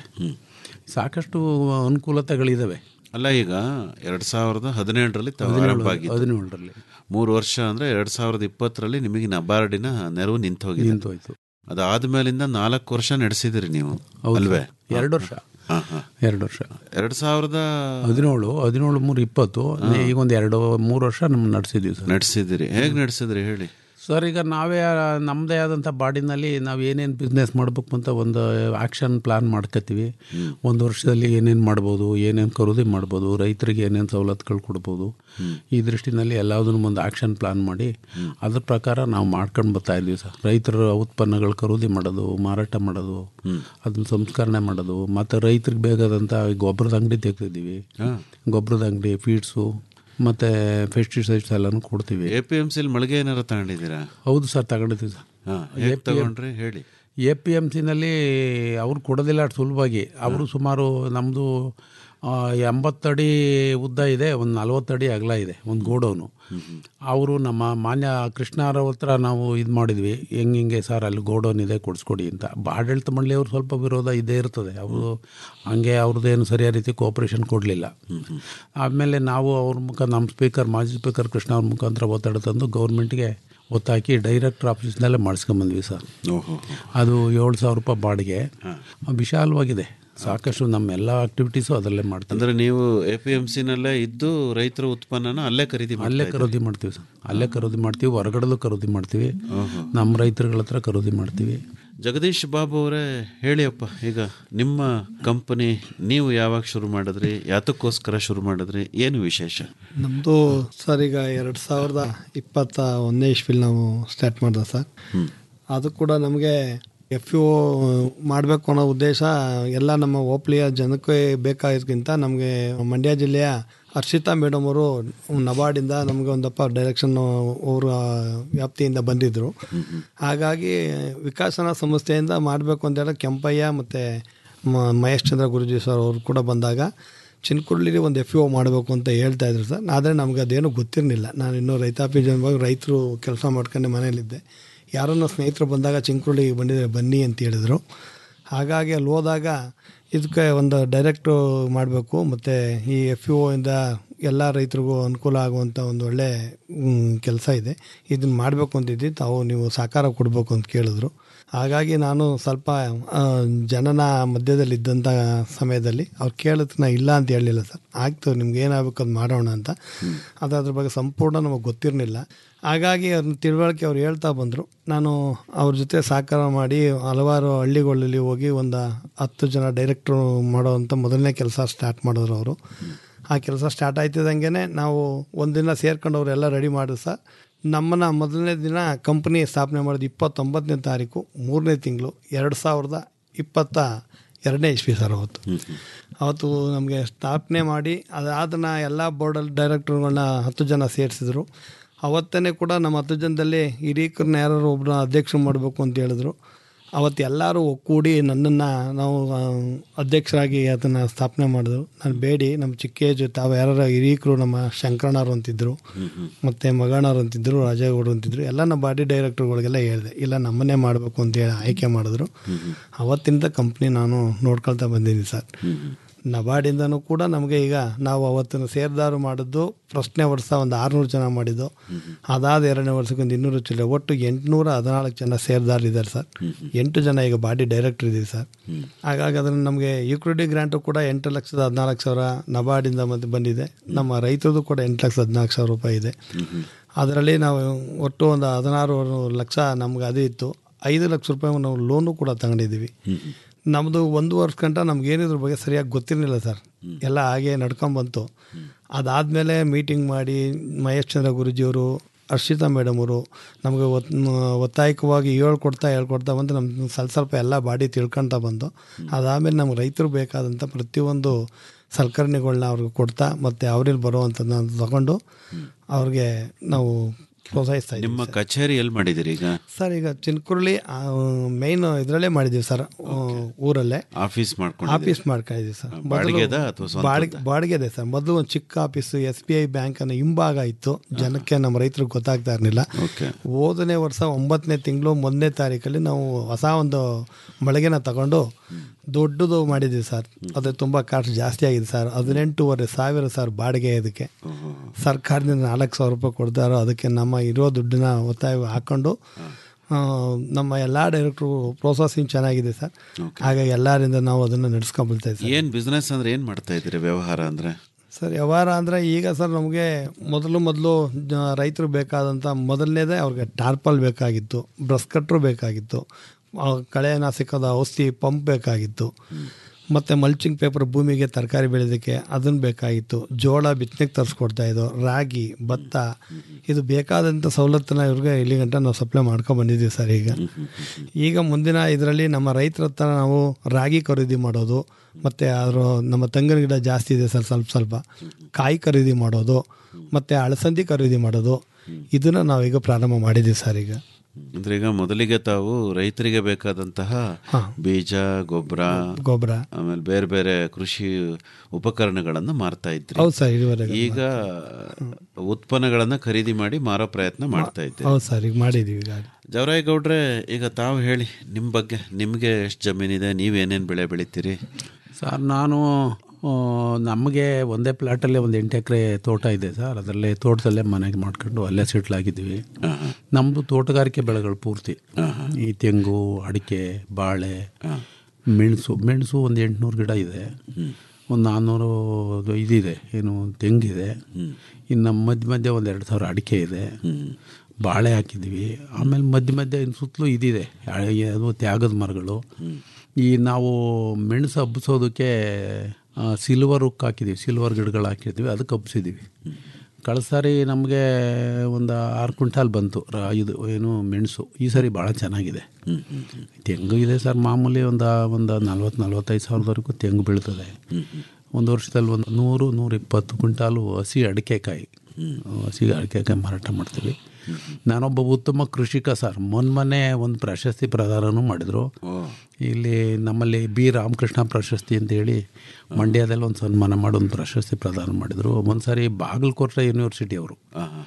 ಸಾಕಷ್ಟು ಅನುಕೂಲತೆಗಳಿದ್ದಾವೆ ಅಲ್ಲ ಈಗ ಎರಡು ಸಾವಿರದ ಹದಿನೇಳರಲ್ಲಿ ತಾವು ಹದಿನೇಳು- ಆರಂಭ ಆಗಿದ್ದು ಹದಿನೇಳರಲ್ಲಿ. ಮೂರು ವರ್ಷ ಅಂದರೆ ಎರಡು ಸಾವಿರದ ಇಪ್ಪತ್ತರಲ್ಲಿ ನಿಮಗೆ ನಬಾರ್ಡಿನ ನೆರವು ನಿಂತು ಹೋಗಿದೆ ನಿಂತೋಯ್ತು. ಅದಾದ್ಮೇಲಿಂದ ನಾಲ್ಕು ವರ್ಷ ನಡೆಸಿದಿರಿ ನೀವು ಹೌದು ಅಲ್ವೇ ಸರ್. ಎರಡು ವರ್ಷ ಹಾಂ ಹಾಂ ಎರಡು ವರ್ಷ ಎರಡು ಸಾವಿರದ ಹದಿನೇಳು ಹದಿನೇಳು ಮೂರು ಇಪ್ಪತ್ತು ಈಗ ಒಂದು ಎರಡು ಮೂರು ವರ್ಷ ನಮ್ಮ ನಡೆಸಿದ್ದೀವಿ ಸರ್ ನಡೆಸಿದಿರಿ ಹೇಗೆ ನಡೆಸಿದ್ರಿ ಹೇಳಿ ಸರ್ ಈಗ ನಾವೇ ನಮ್ಮದೇ ಆದಂಥ ಬಾಡಿನಲ್ಲಿ ನಾವು ಏನೇನು ಬಿಸ್ನೆಸ್ ಮಾಡಬೇಕು ಅಂತ ಒಂದು ಆ್ಯಕ್ಷನ್ ಪ್ಲ್ಯಾನ್ ಮಾಡ್ಕೋತೀವಿ ಒಂದು ವರ್ಷದಲ್ಲಿ ಏನೇನು ಮಾಡ್ಬೋದು ಏನೇನು ಖರೀದಿ ಮಾಡ್ಬೋದು ರೈತರಿಗೆ ಏನೇನು ಸವಲತ್ತುಗಳು ಕೊಡ್ಬೋದು ಈ ದೃಷ್ಟಿನಲ್ಲಿ ಎಲ್ಲದನ್ನು ಒಂದು ಆ್ಯಕ್ಷನ್ ಪ್ಲ್ಯಾನ್ ಮಾಡಿ ಅದ್ರ ಪ್ರಕಾರ ನಾವು ಮಾಡ್ಕೊಂಡು ಬರ್ತಾ ಇದ್ವಿ ಸರ್ ರೈತರ ಉತ್ಪನ್ನಗಳು ಖರೀದಿ ಮಾಡೋದು ಮಾರಾಟ ಮಾಡೋದು ಅದನ್ನ ಸಂಸ್ಕರಣೆ ಮಾಡೋದು ಮತ್ತು ರೈತರಿಗೆ ಬೇಕಾದಂಥ ಗೊಬ್ಬರದ ಅಂಗಡಿ ತೆಗ್ದಿದ್ದೀವಿ ಗೊಬ್ಬರದ ಅಂಗಡಿ ಫೀಡ್ಸು ಮತ್ತು ಪೆಸ್ಟಿಸೈಡ್ಸ್ ಎಲ್ಲನೂ ಕೊಡ್ತೀವಿ ಎ ಪಿ ಎಮ್ ಸಿಲಿ ಮಳಿಗೆ ಏನಾರ ತಗೊಂಡಿದ್ದೀರಾ ಹೌದು ಸರ್ ತಗೊಂಡಿದ್ದೀವಿ ಸರ್ ಹಾಂ ಹೇಗೆ ತಗೊಂಡ್ರಿ ಹೇಳಿ ಎ ಪಿ ಎಮ್ ಸಿನಲ್ಲಿ ಅವ್ರು ಕೊಡೋದಿಲ್ಲ ಅಷ್ಟು ಸುಲಭವಾಗಿ ಅವರು ಸುಮಾರು ನಮ್ಮದು ಎಂಬತ್ತಡಿ ಉದ್ದ ಇದೆ ಒಂದು ನಲ್ವತ್ತಡಿ ಅಗಲ ಇದೆ ಒಂದು ಗೋಡೌನು ಅವರು ನಮ್ಮ ಮಾನ್ಯ ಕೃಷ್ಣಾರ ಹತ್ರ ನಾವು ಇದು ಮಾಡಿದ್ವಿ ಹೆಂಗೆ ಹಿಂಗೆ ಸರ್ ಅಲ್ಲಿ ಗೋಡೌನ್ ಇದೆ ಕೊಡಿಸ್ಕೊಡಿ ಅಂತ ಆಡಳಿತ ಮಂಡಳಿಯವರು ಸ್ವಲ್ಪ ವಿರೋಧ ಇದ್ದೇ ಇರ್ತದೆ ಅವರು ಹಂಗೆ ಅವ್ರದ್ದೇನು ಸರಿಯಾದ ರೀತಿ ಕೋಆಪ್ರೇಷನ್ ಕೊಡಲಿಲ್ಲ ಆಮೇಲೆ ನಾವು ಅವ್ರ ಮುಖ ನಮ್ಮ ಸ್ಪೀಕರ್ ಮಾಜಿ ಸ್ಪೀಕರ್ ಕೃಷ್ಣ ಅವ್ರ ಮುಖಾಂತರ ಒತ್ತಡ ತಂದು ಗೌರ್ಮೆಂಟ್ಗೆ ಒತ್ತಾಕಿ ಡೈರೆಕ್ಟರ್ ಆಫೀಸ್ನಲ್ಲೇ ಮಾಡಿಸ್ಕೊಂಬಂದ್ವಿ ಸರ್ ಅದು ಏಳು ಸಾವಿರ ರೂಪಾಯಿ ಬಾಡಿಗೆ ವಿಶಾಲವಾಗಿದೆ ಸಾಕಷ್ಟು ನಮ್ಮ ಎಲ್ಲ ಆಕ್ಟಿವಿಟೀಸು ಅದರಲ್ಲೇ ಮಾಡ್ತೀವಿ ಅಂದ್ರೆ ನೀವು ಎ ಪಿ ಎಂ ಸಿನಲ್ಲೇ ಇದ್ದು ರೈತರ ಉತ್ಪನ್ನನ ಅಲ್ಲೇ ಖರೀದಿ ಮಾಡ್ತಾ ಅಲ್ಲೇ ಇದ್ದೀರಿ? ಖರೀದಿ ಮಾಡ್ತೀವಿ ಸರ್ ಅಲ್ಲೇ ಖರೀದಿ ಮಾಡ್ತೀವಿ ಹೊರಗಡೆದು ಖರೀದಿ ಮಾಡ್ತೀವಿ ನಮ್ಮ ರೈತರುಗಳ ಹತ್ರ ಖರೀದಿ ಮಾಡ್ತೀವಿ ಜಗದೀಶ್ ಬಾಬು ಅವರೇ ಹೇಳಿಯಪ್ಪ ಈಗ ನಿಮ್ಮ ಕಂಪನಿ ನೀವು ಯಾವಾಗ ಶುರು ಮಾಡಿದ್ರಿ ಯಾತಕ್ಕೋಸ್ಕರ ಶುರು ಮಾಡಿದ್ರಿ ಏನು ವಿಶೇಷ ನಮ್ಮದು ಸರ್ ಈಗ ಎರಡು ಸಾವಿರದ ಇಪ್ಪತ್ತ ಒಂದನೇ ಇಸ್ವಿಲ್ ನಾವು ಸ್ಟಾರ್ಟ್ ಮಾಡಿದೆ ಸರ್ ಅದು ಕೂಡ ನಮಗೆ ಎಫ್ ಯು ಮಾಡಬೇಕು ಅನ್ನೋ ಉದ್ದೇಶ ಎಲ್ಲ ನಮ್ಮ ಹೋಪ್ಲಿಯ ಜನಕ್ಕೆ ಬೇಕಾಗಿದ್ದಕ್ಕಿಂತ ನಮಗೆ ಮಂಡ್ಯ ಜಿಲ್ಲೆಯ ಹರ್ಷಿತಾ ಮೇಡಮ್ ಅವರು ನಬಾರ್ಡಿಂದ ನಮಗೆ ಒಂದಪ್ಪ ಡೈರೆಕ್ಷನ್ ಅವರ ವ್ಯಾಪ್ತಿಯಿಂದ ಬಂದಿದ್ದರು ಹಾಗಾಗಿ ವಿಕಾಸನ ಸಂಸ್ಥೆಯಿಂದ ಮಾಡಬೇಕು ಅಂತೇಳಿ ಕೆಂಪಯ್ಯ ಮತ್ತು ಮಹೇಶ್ ಚಂದ್ರ ಗುರುಜಿ ಸರ್ ಅವರು ಕೂಡ ಬಂದಾಗ ಚಿನ್ಕುರ್ಳಿಲಿ ಒಂದು ಎಫ್ ಯು ಮಾಡಬೇಕು ಅಂತ ಹೇಳ್ತಾ ಇದ್ರು ಸರ್ ಆದರೆ ನಮಗೆ ಅದೇನು ಗೊತ್ತಿರಲಿಲ್ಲ ನಾನು ಇನ್ನೂ ರೈತಾಪಿ ಜನವಾಗಿ ರೈತರು ಕೆಲಸ ಮಾಡ್ಕೊಂಡು ಮನೇಲಿದ್ದೆ ಯಾರನ್ನ ಸ್ನೇಹಿತರು ಬಂದಾಗ ಚಿನ್ಕುರ್ಳಿಗೆ ಬಂದಿದ್ರೆ ಬನ್ನಿ ಅಂತ ಹೇಳಿದರು ಹಾಗಾಗಿ ಅಲ್ಲಿ ಹೋದಾಗ ಇದಕ್ಕೆ ಒಂದು ಡೈರೆಕ್ಟು ಮಾಡಬೇಕು ಮತ್ತು ಈ ಎಫ್ ಯು ಇಂದ ಎಲ್ಲ ರೈತರಿಗೂ ಅನುಕೂಲ ಆಗುವಂಥ ಒಂದು ಒಳ್ಳೆ ಕೆಲಸ ಇದೆ ಇದನ್ನು ಮಾಡಬೇಕು ಅಂತಿದ್ದಿ ತಾವು ನೀವು ಸಹಕಾರ ಕೊಡಬೇಕು ಅಂತ ಕೇಳಿದ್ರು ಹಾಗಾಗಿ ನಾನು ಸ್ವಲ್ಪ ಆ, ಜನನ ಮಧ್ಯದಲ್ಲಿದ್ದಂಥ ಸಮಯದಲ್ಲಿ ಅವ್ರು ಕೇಳಿದ್ರೆ ನಾ ಇಲ್ಲ ಅಂತ ಹೇಳಲಿಲ್ಲ ಸರ್ ಆಯ್ತು ನಿಮ್ಗೆ ಏನಾಗಬೇಕು ಅದು ಮಾಡೋಣ ಅಂತ ಅದು ಅದ್ರ ಬಗ್ಗೆ ಸಂಪೂರ್ಣ ನಮಗೆ ಗೊತ್ತಿರಲಿಲ್ಲ ಹಾಗಾಗಿ ಅವ್ರನ್ನ ತಿಳುವಳಿಕೆ ಅವ್ರು ಹೇಳ್ತಾ ಬಂದರು ನಾನು ಅವ್ರ ಜೊತೆ ಸಹಕಾರ ಮಾಡಿ ಹಲವಾರು ಹಳ್ಳಿಗಳಲ್ಲಿ ಹೋಗಿ ಒಂದು ಹತ್ತು ಜನ ಡೈರೆಕ್ಟ್ರು ಮಾಡೋವಂಥ ಮೊದಲನೇ ಕೆಲಸ ಸ್ಟಾರ್ಟ್ ಮಾಡಿದ್ರು ಅವರು ಆ ಕೆಲಸ ಸ್ಟಾರ್ಟ್ ಆಯ್ತಿದ್ದಂಗೆ ನಾವು ಒಂದಿನ ಸೇರ್ಕೊಂಡು ಅವರೆಲ್ಲ ರೆಡಿ ಮಾಡಿದ್ರು ಸರ್ ನಮ್ಮನ್ನ ಮೊದಲನೇ ದಿನ ಕಂಪ್ನಿ ಸ್ಥಾಪನೆ ಮಾಡಿದ ಇಪ್ಪತ್ತೊಂಬತ್ತನೇ ತಾರೀಕು ಮೂರನೇ ತಿಂಗಳು ಎರಡು ಸಾವಿರದ ಇಪ್ಪತ್ತ ಎರಡನೇ ಇಸ್ವಿ ಸರ್ ಅವತ್ತು ಅವತ್ತು ನಮಗೆ ಸ್ಥಾಪನೆ ಮಾಡಿ ಅದಾದನ್ನ ಎಲ್ಲ ಬೋರ್ಡಲ್ಲಿ ಡೈರೆಕ್ಟರ್ಗಳನ್ನ ಹತ್ತು ಜನ ಸೇರಿಸಿದ್ರು ಅವತ್ತೇ ಕೂಡ ನಮ್ಮ ಹತ್ತು ಜನದಲ್ಲಿ ಹಿರೀಕರನ್ನ ಯಾರು ಒಬ್ಬರ ಅಧ್ಯಕ್ಷರು ಮಾಡಬೇಕು ಅಂತ ಹೇಳಿದ್ರು ಅವತ್ತು ಎಲ್ಲರೂ ಒಕ್ಕೂಡಿ ನನ್ನನ್ನು ನಾವು ಆ, ಅಧ್ಯಕ್ಷರಾಗಿ ಅದನ್ನು ಸ್ಥಾಪನೆ ಮಾಡಿದ್ರು ನಾನು ಬೇಡಿ ನಮ್ಮ ಚಿಕ್ಕ ಏಜು ತಾವು ಯಾರು ಹಿರೀಕರು ನಮ್ಮ ಶಂಕರಣ್ಣವ್ರು ಅಂತಿದ್ರು ಮತ್ತು ಮಗಣ್ಣವ್ರು ಅಂತಿದ್ರು ರಾಜೇಗೌಡರು ಅಂತಿದ್ರು ಎಲ್ಲ ನಮ್ಮ ಬಾಡಿ ಡೈರೆಕ್ಟರ್ಗಳಿಗೆಲ್ಲ ಹೇಳಿದೆ ಇಲ್ಲ ನಮ್ಮನ್ನೇ ಮಾಡಬೇಕು ಅಂತ ಹೇಳಿ ಆಯ್ಕೆ ಮಾಡಿದ್ರು ಅವತ್ತಿಂದ ಕಂಪ್ನಿ ನಾನು ನೋಡ್ಕೊಳ್ತಾ ಬಂದಿದ್ದೀನಿ ಸರ್ ನಬಾರ್ಡಿಂದನೂ ಕೂಡ ನಮಗೆ ಈಗ ನಾವು ಅವತ್ತಿನ ಸೇರ್ದಾರು ಮಾಡಿದ್ದು ಫಸ್ಟ್ನೇ ವರ್ಷ ಒಂದು ಆರುನೂರು ಜನ ಮಾಡಿದ್ದು ಅದಾದ ಎರಡನೇ ವರ್ಷಕ್ಕೆ ಒಂದು ಇನ್ನೂರು ಚಿಲ್ಲರೆ ಒಟ್ಟು ಎಂಟುನೂರ ಹದಿನಾಲ್ಕು ಜನ ಸೇರ್ದಾರು ಇದ್ದಾರೆ ಸರ್ ಎಂಟು ಜನ ಈಗ ಬಾಡಿ ಡೈರೆಕ್ಟರ್ ಇದ್ದೀವಿ ಸರ್ ಹಾಗಾಗಿ ಅದನ್ನು ನಮಗೆ ಈಕ್ವಿಟಿ ಗ್ರಾಂಟು ಕೂಡ ಎಂಟು ಲಕ್ಷದ ಹದಿನಾಲ್ಕು ಸಾವಿರ ನಬಾರ್ಡಿಂದ ಮತ್ತೆ ಬಂದಿದೆ ನಮ್ಮ ರೈತರದು ಕೂಡ ಎಂಟು ಲಕ್ಷದ ಹದಿನಾಲ್ಕು ಸಾವಿರ ರೂಪಾಯಿ ಇದೆ ಅದರಲ್ಲಿ ನಾವು ಒಟ್ಟು ಒಂದು ಹದಿನಾರು ಲಕ್ಷ ನಮ್ಗೆ ಅದೇ ಇತ್ತು ಐದು ಲಕ್ಷ ರೂಪಾಯಿ ನಾವು ಲೋನು ಕೂಡ ತಗೊಂಡಿದ್ದೀವಿ ನಮ್ಮದು ಒಂದು ವರ್ಷ ಗಂಟ ನಮ್ಗೆ ಏನಿದ್ರ ಬಗ್ಗೆ ಸರಿಯಾಗಿ ಗೊತ್ತಿರಲಿಲ್ಲ ಸರ್ ಎಲ್ಲ ಹಾಗೆ ನಡ್ಕೊಂಬಂತು ಅದಾದಮೇಲೆ ಮೀಟಿಂಗ್ ಮಾಡಿ ಮಹೇಶ್ ಚಂದ್ರ ಗುರುಜಿಯವರು ಹರ್ಷಿತಾ ಮೇಡಮ್ ಅವರು ನಮಗೆ ಒತ್ ಒತ್ತಾಯಕವಾಗಿ ಹೇಳ್ಕೊಡ್ತಾ ಹೇಳ್ಕೊಡ್ತಾ ಬಂದು ನಮ್ಮ ಸ್ವಲ್ಪ ಸ್ವಲ್ಪ ಎಲ್ಲ ಬಾಡಿ ತಿಳ್ಕೊಳ್ತಾ ಬಂದು ಅದಾದಮೇಲೆ ನಮ್ಗೆ ರೈತರು ಬೇಕಾದಂಥ ಪ್ರತಿಯೊಂದು ಸಲಕರಣೆಗಳನ್ನ ಅವ್ರಿಗೆ ಕೊಡ್ತಾ ಮತ್ತು ಅವ್ರಲ್ಲಿ ಬರುವಂಥದ್ದನ್ನ ತಗೊಂಡು ಅವ್ರಿಗೆ ನಾವು ಪ್ರೋತ್ಸಾಹಿಸ್ತಾ ಇದ್ದೀವಿ ನಿಮ್ಮ ಕಚೇರಿ ಎಲ್ಲಿ ಮಾಡಿದಿರಿ ಈಗ ಸರ್ ಈಗ ಚಿನ್ಕುರ್ಳಿ ಮೇನ್ ಇದರಲ್ಲೇ ಮಾಡಿದ್ದೀವಿ ಸರ್ ಆ, ಊರಲ್ಲೇ ಆಫೀಸ್ ಮಾಡ್ಕೊಂಡು ಆಫೀಸ್ ಮಾಡ್ಕೊಂಡಿದ್ದೀವಿ ಸರ್ ಮೊದಲು ಬಾಡಿಗೆದ ಅಥವಾ ಸ್ವಂತದ್ದಾ? ಬಾಡಿಗೆ ಬಾಡಿಗೆ ಇದೆ ಸರ್ ಮೊದಲು ಒಂದು ಚಿಕ್ಕ office S B I bank ಅನ್ನೋ ಹಿಂಭಾಗ ಇತ್ತು ಜನಕ್ಕೆ ನಮ್ಮ ರೈತರಿಗೆ ಗೊತ್ತಾಗ್ತಾ ಇರಲಿಲ್ಲ ಹೋದನೇ ವರ್ಷ ಒಂಬತ್ತನೇ ತಿಂಗಳು ಮೊದಲನೇ ತಾರೀಕಲ್ಲಿ ನಾವು ಹೊಸ ಒಂದು ಮಳಿಗೆನ ತಗೊಂಡು ದೊಡ್ಡದು ಮಾಡಿದ್ದೀವಿ ಸರ್ ಅದು ತುಂಬ ಕಾಸ್ಟ್ ಜಾಸ್ತಿ ಆಗಿದೆ ಸರ್ ಹದಿನೆಂಟೂವರೆ ಸಾವಿರ ಸರ್ ಬಾಡಿಗೆ ಇದಕ್ಕೆ ಸರ್ಕಾರದಿಂದ ನಾಲ್ಕು ಸಾವಿರ ರೂಪಾಯಿ ಕೊಡ್ತಾರೋ ಅದಕ್ಕೆ ನಮ್ಮ ಇರೋ ದುಡ್ಡನ್ನ ಒತ್ತಾಯ ಹಾಕ್ಕೊಂಡು ಆ, ನಮ್ಮ ಎಲ್ಲ ಡೈರೆಕ್ಟ್ರು ಪ್ರೋಸೆಸಿಂಗ್ ಚೆನ್ನಾಗಿದೆ ಸರ್ ಹಾಗಾಗಿ ಎಲ್ಲರಿಂದ ನಾವು ಅದನ್ನು ನಡೆಸ್ಕೊಂಡ್ಬಳ್ತಾ ಇದ್ದೀವಿ ಏನ್ ಬಿಸ್ನೆಸ್ ಅಂದ್ರೆ ಏನ್ ಮಾಡ್ತಾ ಇದ್ದೀರಿ ವ್ಯವಹಾರ ಅಂದ್ರೆ ಸರ್ ವ್ಯವಹಾರ ಅಂದರೆ ಈಗ ಸರ್ ನಮಗೆ ಮೊದಲು ಮೊದಲು ರೈತರು ಬೇಕಾದಂಥ ಮೊದಲನೇದೇ ಅವ್ರಿಗೆ ಟಾರ್ಪಲ್ ಬೇಕಾಗಿತ್ತು ಬ್ರಷ್ ಕಟ್ರು ಬೇಕಾಗಿತ್ತು ಆ, ಕಳೆನಾಶಕದ ಔಷಧಿ ಪಂಪ್ ಬೇಕಾಗಿತ್ತು ಮತ್ತು ಮಲ್ಚಿಂಗ್ ಪೇಪರ್ ಭೂಮಿಗೆ ತರಕಾರಿ ಬೆಳೆಯೋದಕ್ಕೆ ಅದನ್ನು ಬೇಕಾಗಿತ್ತು ಜೋಳ ಬಿತ್ತನೆಗೆ ತರಿಸ್ಕೊಡ್ತಾ ಇದ್ದೋ ರಾಗಿ ಭತ್ತ ಇದು ಬೇಕಾದಂಥ ಸವಲತ್ತನ್ನ ಇವ್ರಿಗೆ ಇಲ್ಲಿ ಗಂಟ ನಾವು ಸಪ್ಲೈ ಮಾಡ್ಕೊಂಡು ಬಂದಿದ್ದೀವಿ ಸರ್ ಈಗ ಈಗ ಮುಂದಿನ ಇದರಲ್ಲಿ ನಮ್ಮ ರೈತರ ಹತ್ರ ನಾವು ರಾಗಿ ಖರೀದಿ ಮಾಡೋದು ಮತ್ತು ಅದರ ನಮ್ಮ ತೆಂಗಿನ ಗಿಡ ಜಾಸ್ತಿ ಇದೆ ಸರ್ ಸ್ವಲ್ಪ ಸ್ವಲ್ಪ ಕಾಯಿ ಖರೀದಿ ಮಾಡೋದು ಮತ್ತು ಅಳಸಂದಿ ಖರೀದಿ ಮಾಡೋದು ಇದನ್ನು ನಾವೀಗ ಪ್ರಾರಂಭ ಮಾಡಿದ್ದೀವಿ ಸರ್ ಈಗ ಅಂದ್ರೆ ಈಗ ಮೊದಲಿಗೆ ತಾವು ರೈತರಿಗೆ ಬೇಕಾದಂತಹ ಬೀಜ ಗೊಬ್ಬರ ಗೊಬ್ಬರ ಆಮೇಲೆ ಬೇರೆ ಬೇರೆ ಕೃಷಿ ಉಪಕರಣಗಳನ್ನು ಮಾರ್ತಾ ಇದ್ರಿ ಹೌದು ಸರ್ ಇದುವರೆಗೆ ಈಗ ಉತ್ಪನ್ನಗಳನ್ನ ಖರೀದಿ ಮಾಡಿ ಮಾರೋ ಪ್ರಯತ್ನ ಮಾಡ್ತಾ ಇದ್ದೀರಿ ಹೌದು ಸರ್ ಈಗ ಮಾಡಿದ್ದೀವಿ ಈಗ ಜವರಾಯ್ ಗೌಡ್ರೆ ಈಗ ತಾವು ಹೇಳಿ ನಿಮ್ಮ ಬಗ್ಗೆ ನಿಮಗೆ ಎಷ್ಟು ಜಮೀನಿದೆ ನೀವೇನೇನು ಬೆಳೆ ಬೆಳಿತೀರಿ ಸರ್ ನಾನು ಆ, ನಮಗೆ ಒಂದೇ ಪ್ಲಾಟಲ್ಲೇ ಒಂದು ಎಂಟು ಎಕರೆ ತೋಟ ಇದೆ ಸರ್ ಅದರಲ್ಲೇ ತೋಟದಲ್ಲೇ ಮನೆಗೆ ಮಾಡ್ಕೊಂಡು ಅಲ್ಲೇ ಸೆಟ್ಲ್ ಆಗಿದ್ದೀವಿ ನಮ್ಮದು ತೋಟಗಾರಿಕೆ ಬೆಳೆಗಳು ಪೂರ್ತಿ ಈ ತೆಂಗು ಅಡಿಕೆ ಬಾಳೆ ಮೆಣಸು ಮೆಣಸು ಒಂದು ಎಂಟುನೂರು ಗಿಡ ಇದೆ ಒಂದು ನಾನ್ನೂರು ಅದು ಇದಿದೆ ಏನು ತೆಂಗಿದೆ ಇನ್ನು ಮಧ್ಯ ಮಧ್ಯೆ ಒಂದು ಎರಡು ಸಾವಿರ ಅಡಿಕೆ ಇದೆ ಬಾಳೆ ಹಾಕಿದ್ದೀವಿ ಆಮೇಲೆ ಮಧ್ಯ ಮಧ್ಯೆ ಇನ್ನು ಸುತ್ತಲೂ ಇದಿದೆ ಆ- ಅದು ತ್ಯಾಗದ ಮರಗಳು ಈ ನಾವು ಮೆಣಸು ಹಬ್ಬಿಸೋದಕ್ಕೆ ಸಿಲ್ವರ್ ಉಕ್ ಹಾಕಿದ್ದೀವಿ ಸಿಲ್ವರ್ ಗಿಡಗಳು ಹಾಕಿರ್ತೀವಿ ಅದಕ್ಕೆ ಹಬ್ಬಿಸಿದ್ದೀವಿ ಕಳೆದ ಸಾರಿ ನಮಗೆ ಒಂದು ಆರು ಕ್ವಿಂಟಾಲ್ ಬಂತು ರ- ಇದು ಏನು ಮೆಣಸು ಈ ಸಾರಿ ಭಾಳ ಚೆನ್ನಾಗಿದೆ ತೆಂಗು ಇದೆ ಸರ್ ಮಾಮೂಲಿ ಒಂದು ಒಂದು ನಲ್ವತ್ತು ನಲ್ವತ್ತೈದು ಸಾವಿರದವರೆಗೂ ತೆಂಗು ಬೀಳ್ತದೆ ಒಂದು ವರ್ಷದಲ್ಲಿ ಒಂದು ನೂರು ನೂರಿಪ್ಪತ್ತು ಕ್ವಿಂಟಾಲು ಹಸಿ ಅಡಿಕೆಕಾಯಿ ಹಸಿ ಅಡಿಕೆಕಾಯಿ ಮಾರಾಟ ಮಾಡ್ತೀವಿ ನಾನೊಬ್ಬ ಉತ್ತಮ ಕೃಷಿಕ ಸರ್ ಮೊನ್ನೆ ಒಂದು ಪ್ರಶಸ್ತಿ ಪ್ರದಾನನೂ ಮಾಡಿದರು ಇಲ್ಲಿ ನಮ್ಮಲ್ಲಿ ಬಿ ರಾಮಕೃಷ್ಣ ಪ್ರಶಸ್ತಿ ಅಂತೇಳಿ ಮಂಡ್ಯದಲ್ಲಿ ಒಂದು ಸನ್ಮಾನ ಮಾಡಿ ಒಂದು ಪ್ರಶಸ್ತಿ ಪ್ರದಾನ ಮಾಡಿದರು ಒಂದು ಸಾರಿ ಬಾಗಲಕೋಟೆ ಯೂನಿವರ್ಸಿಟಿ ಅವರು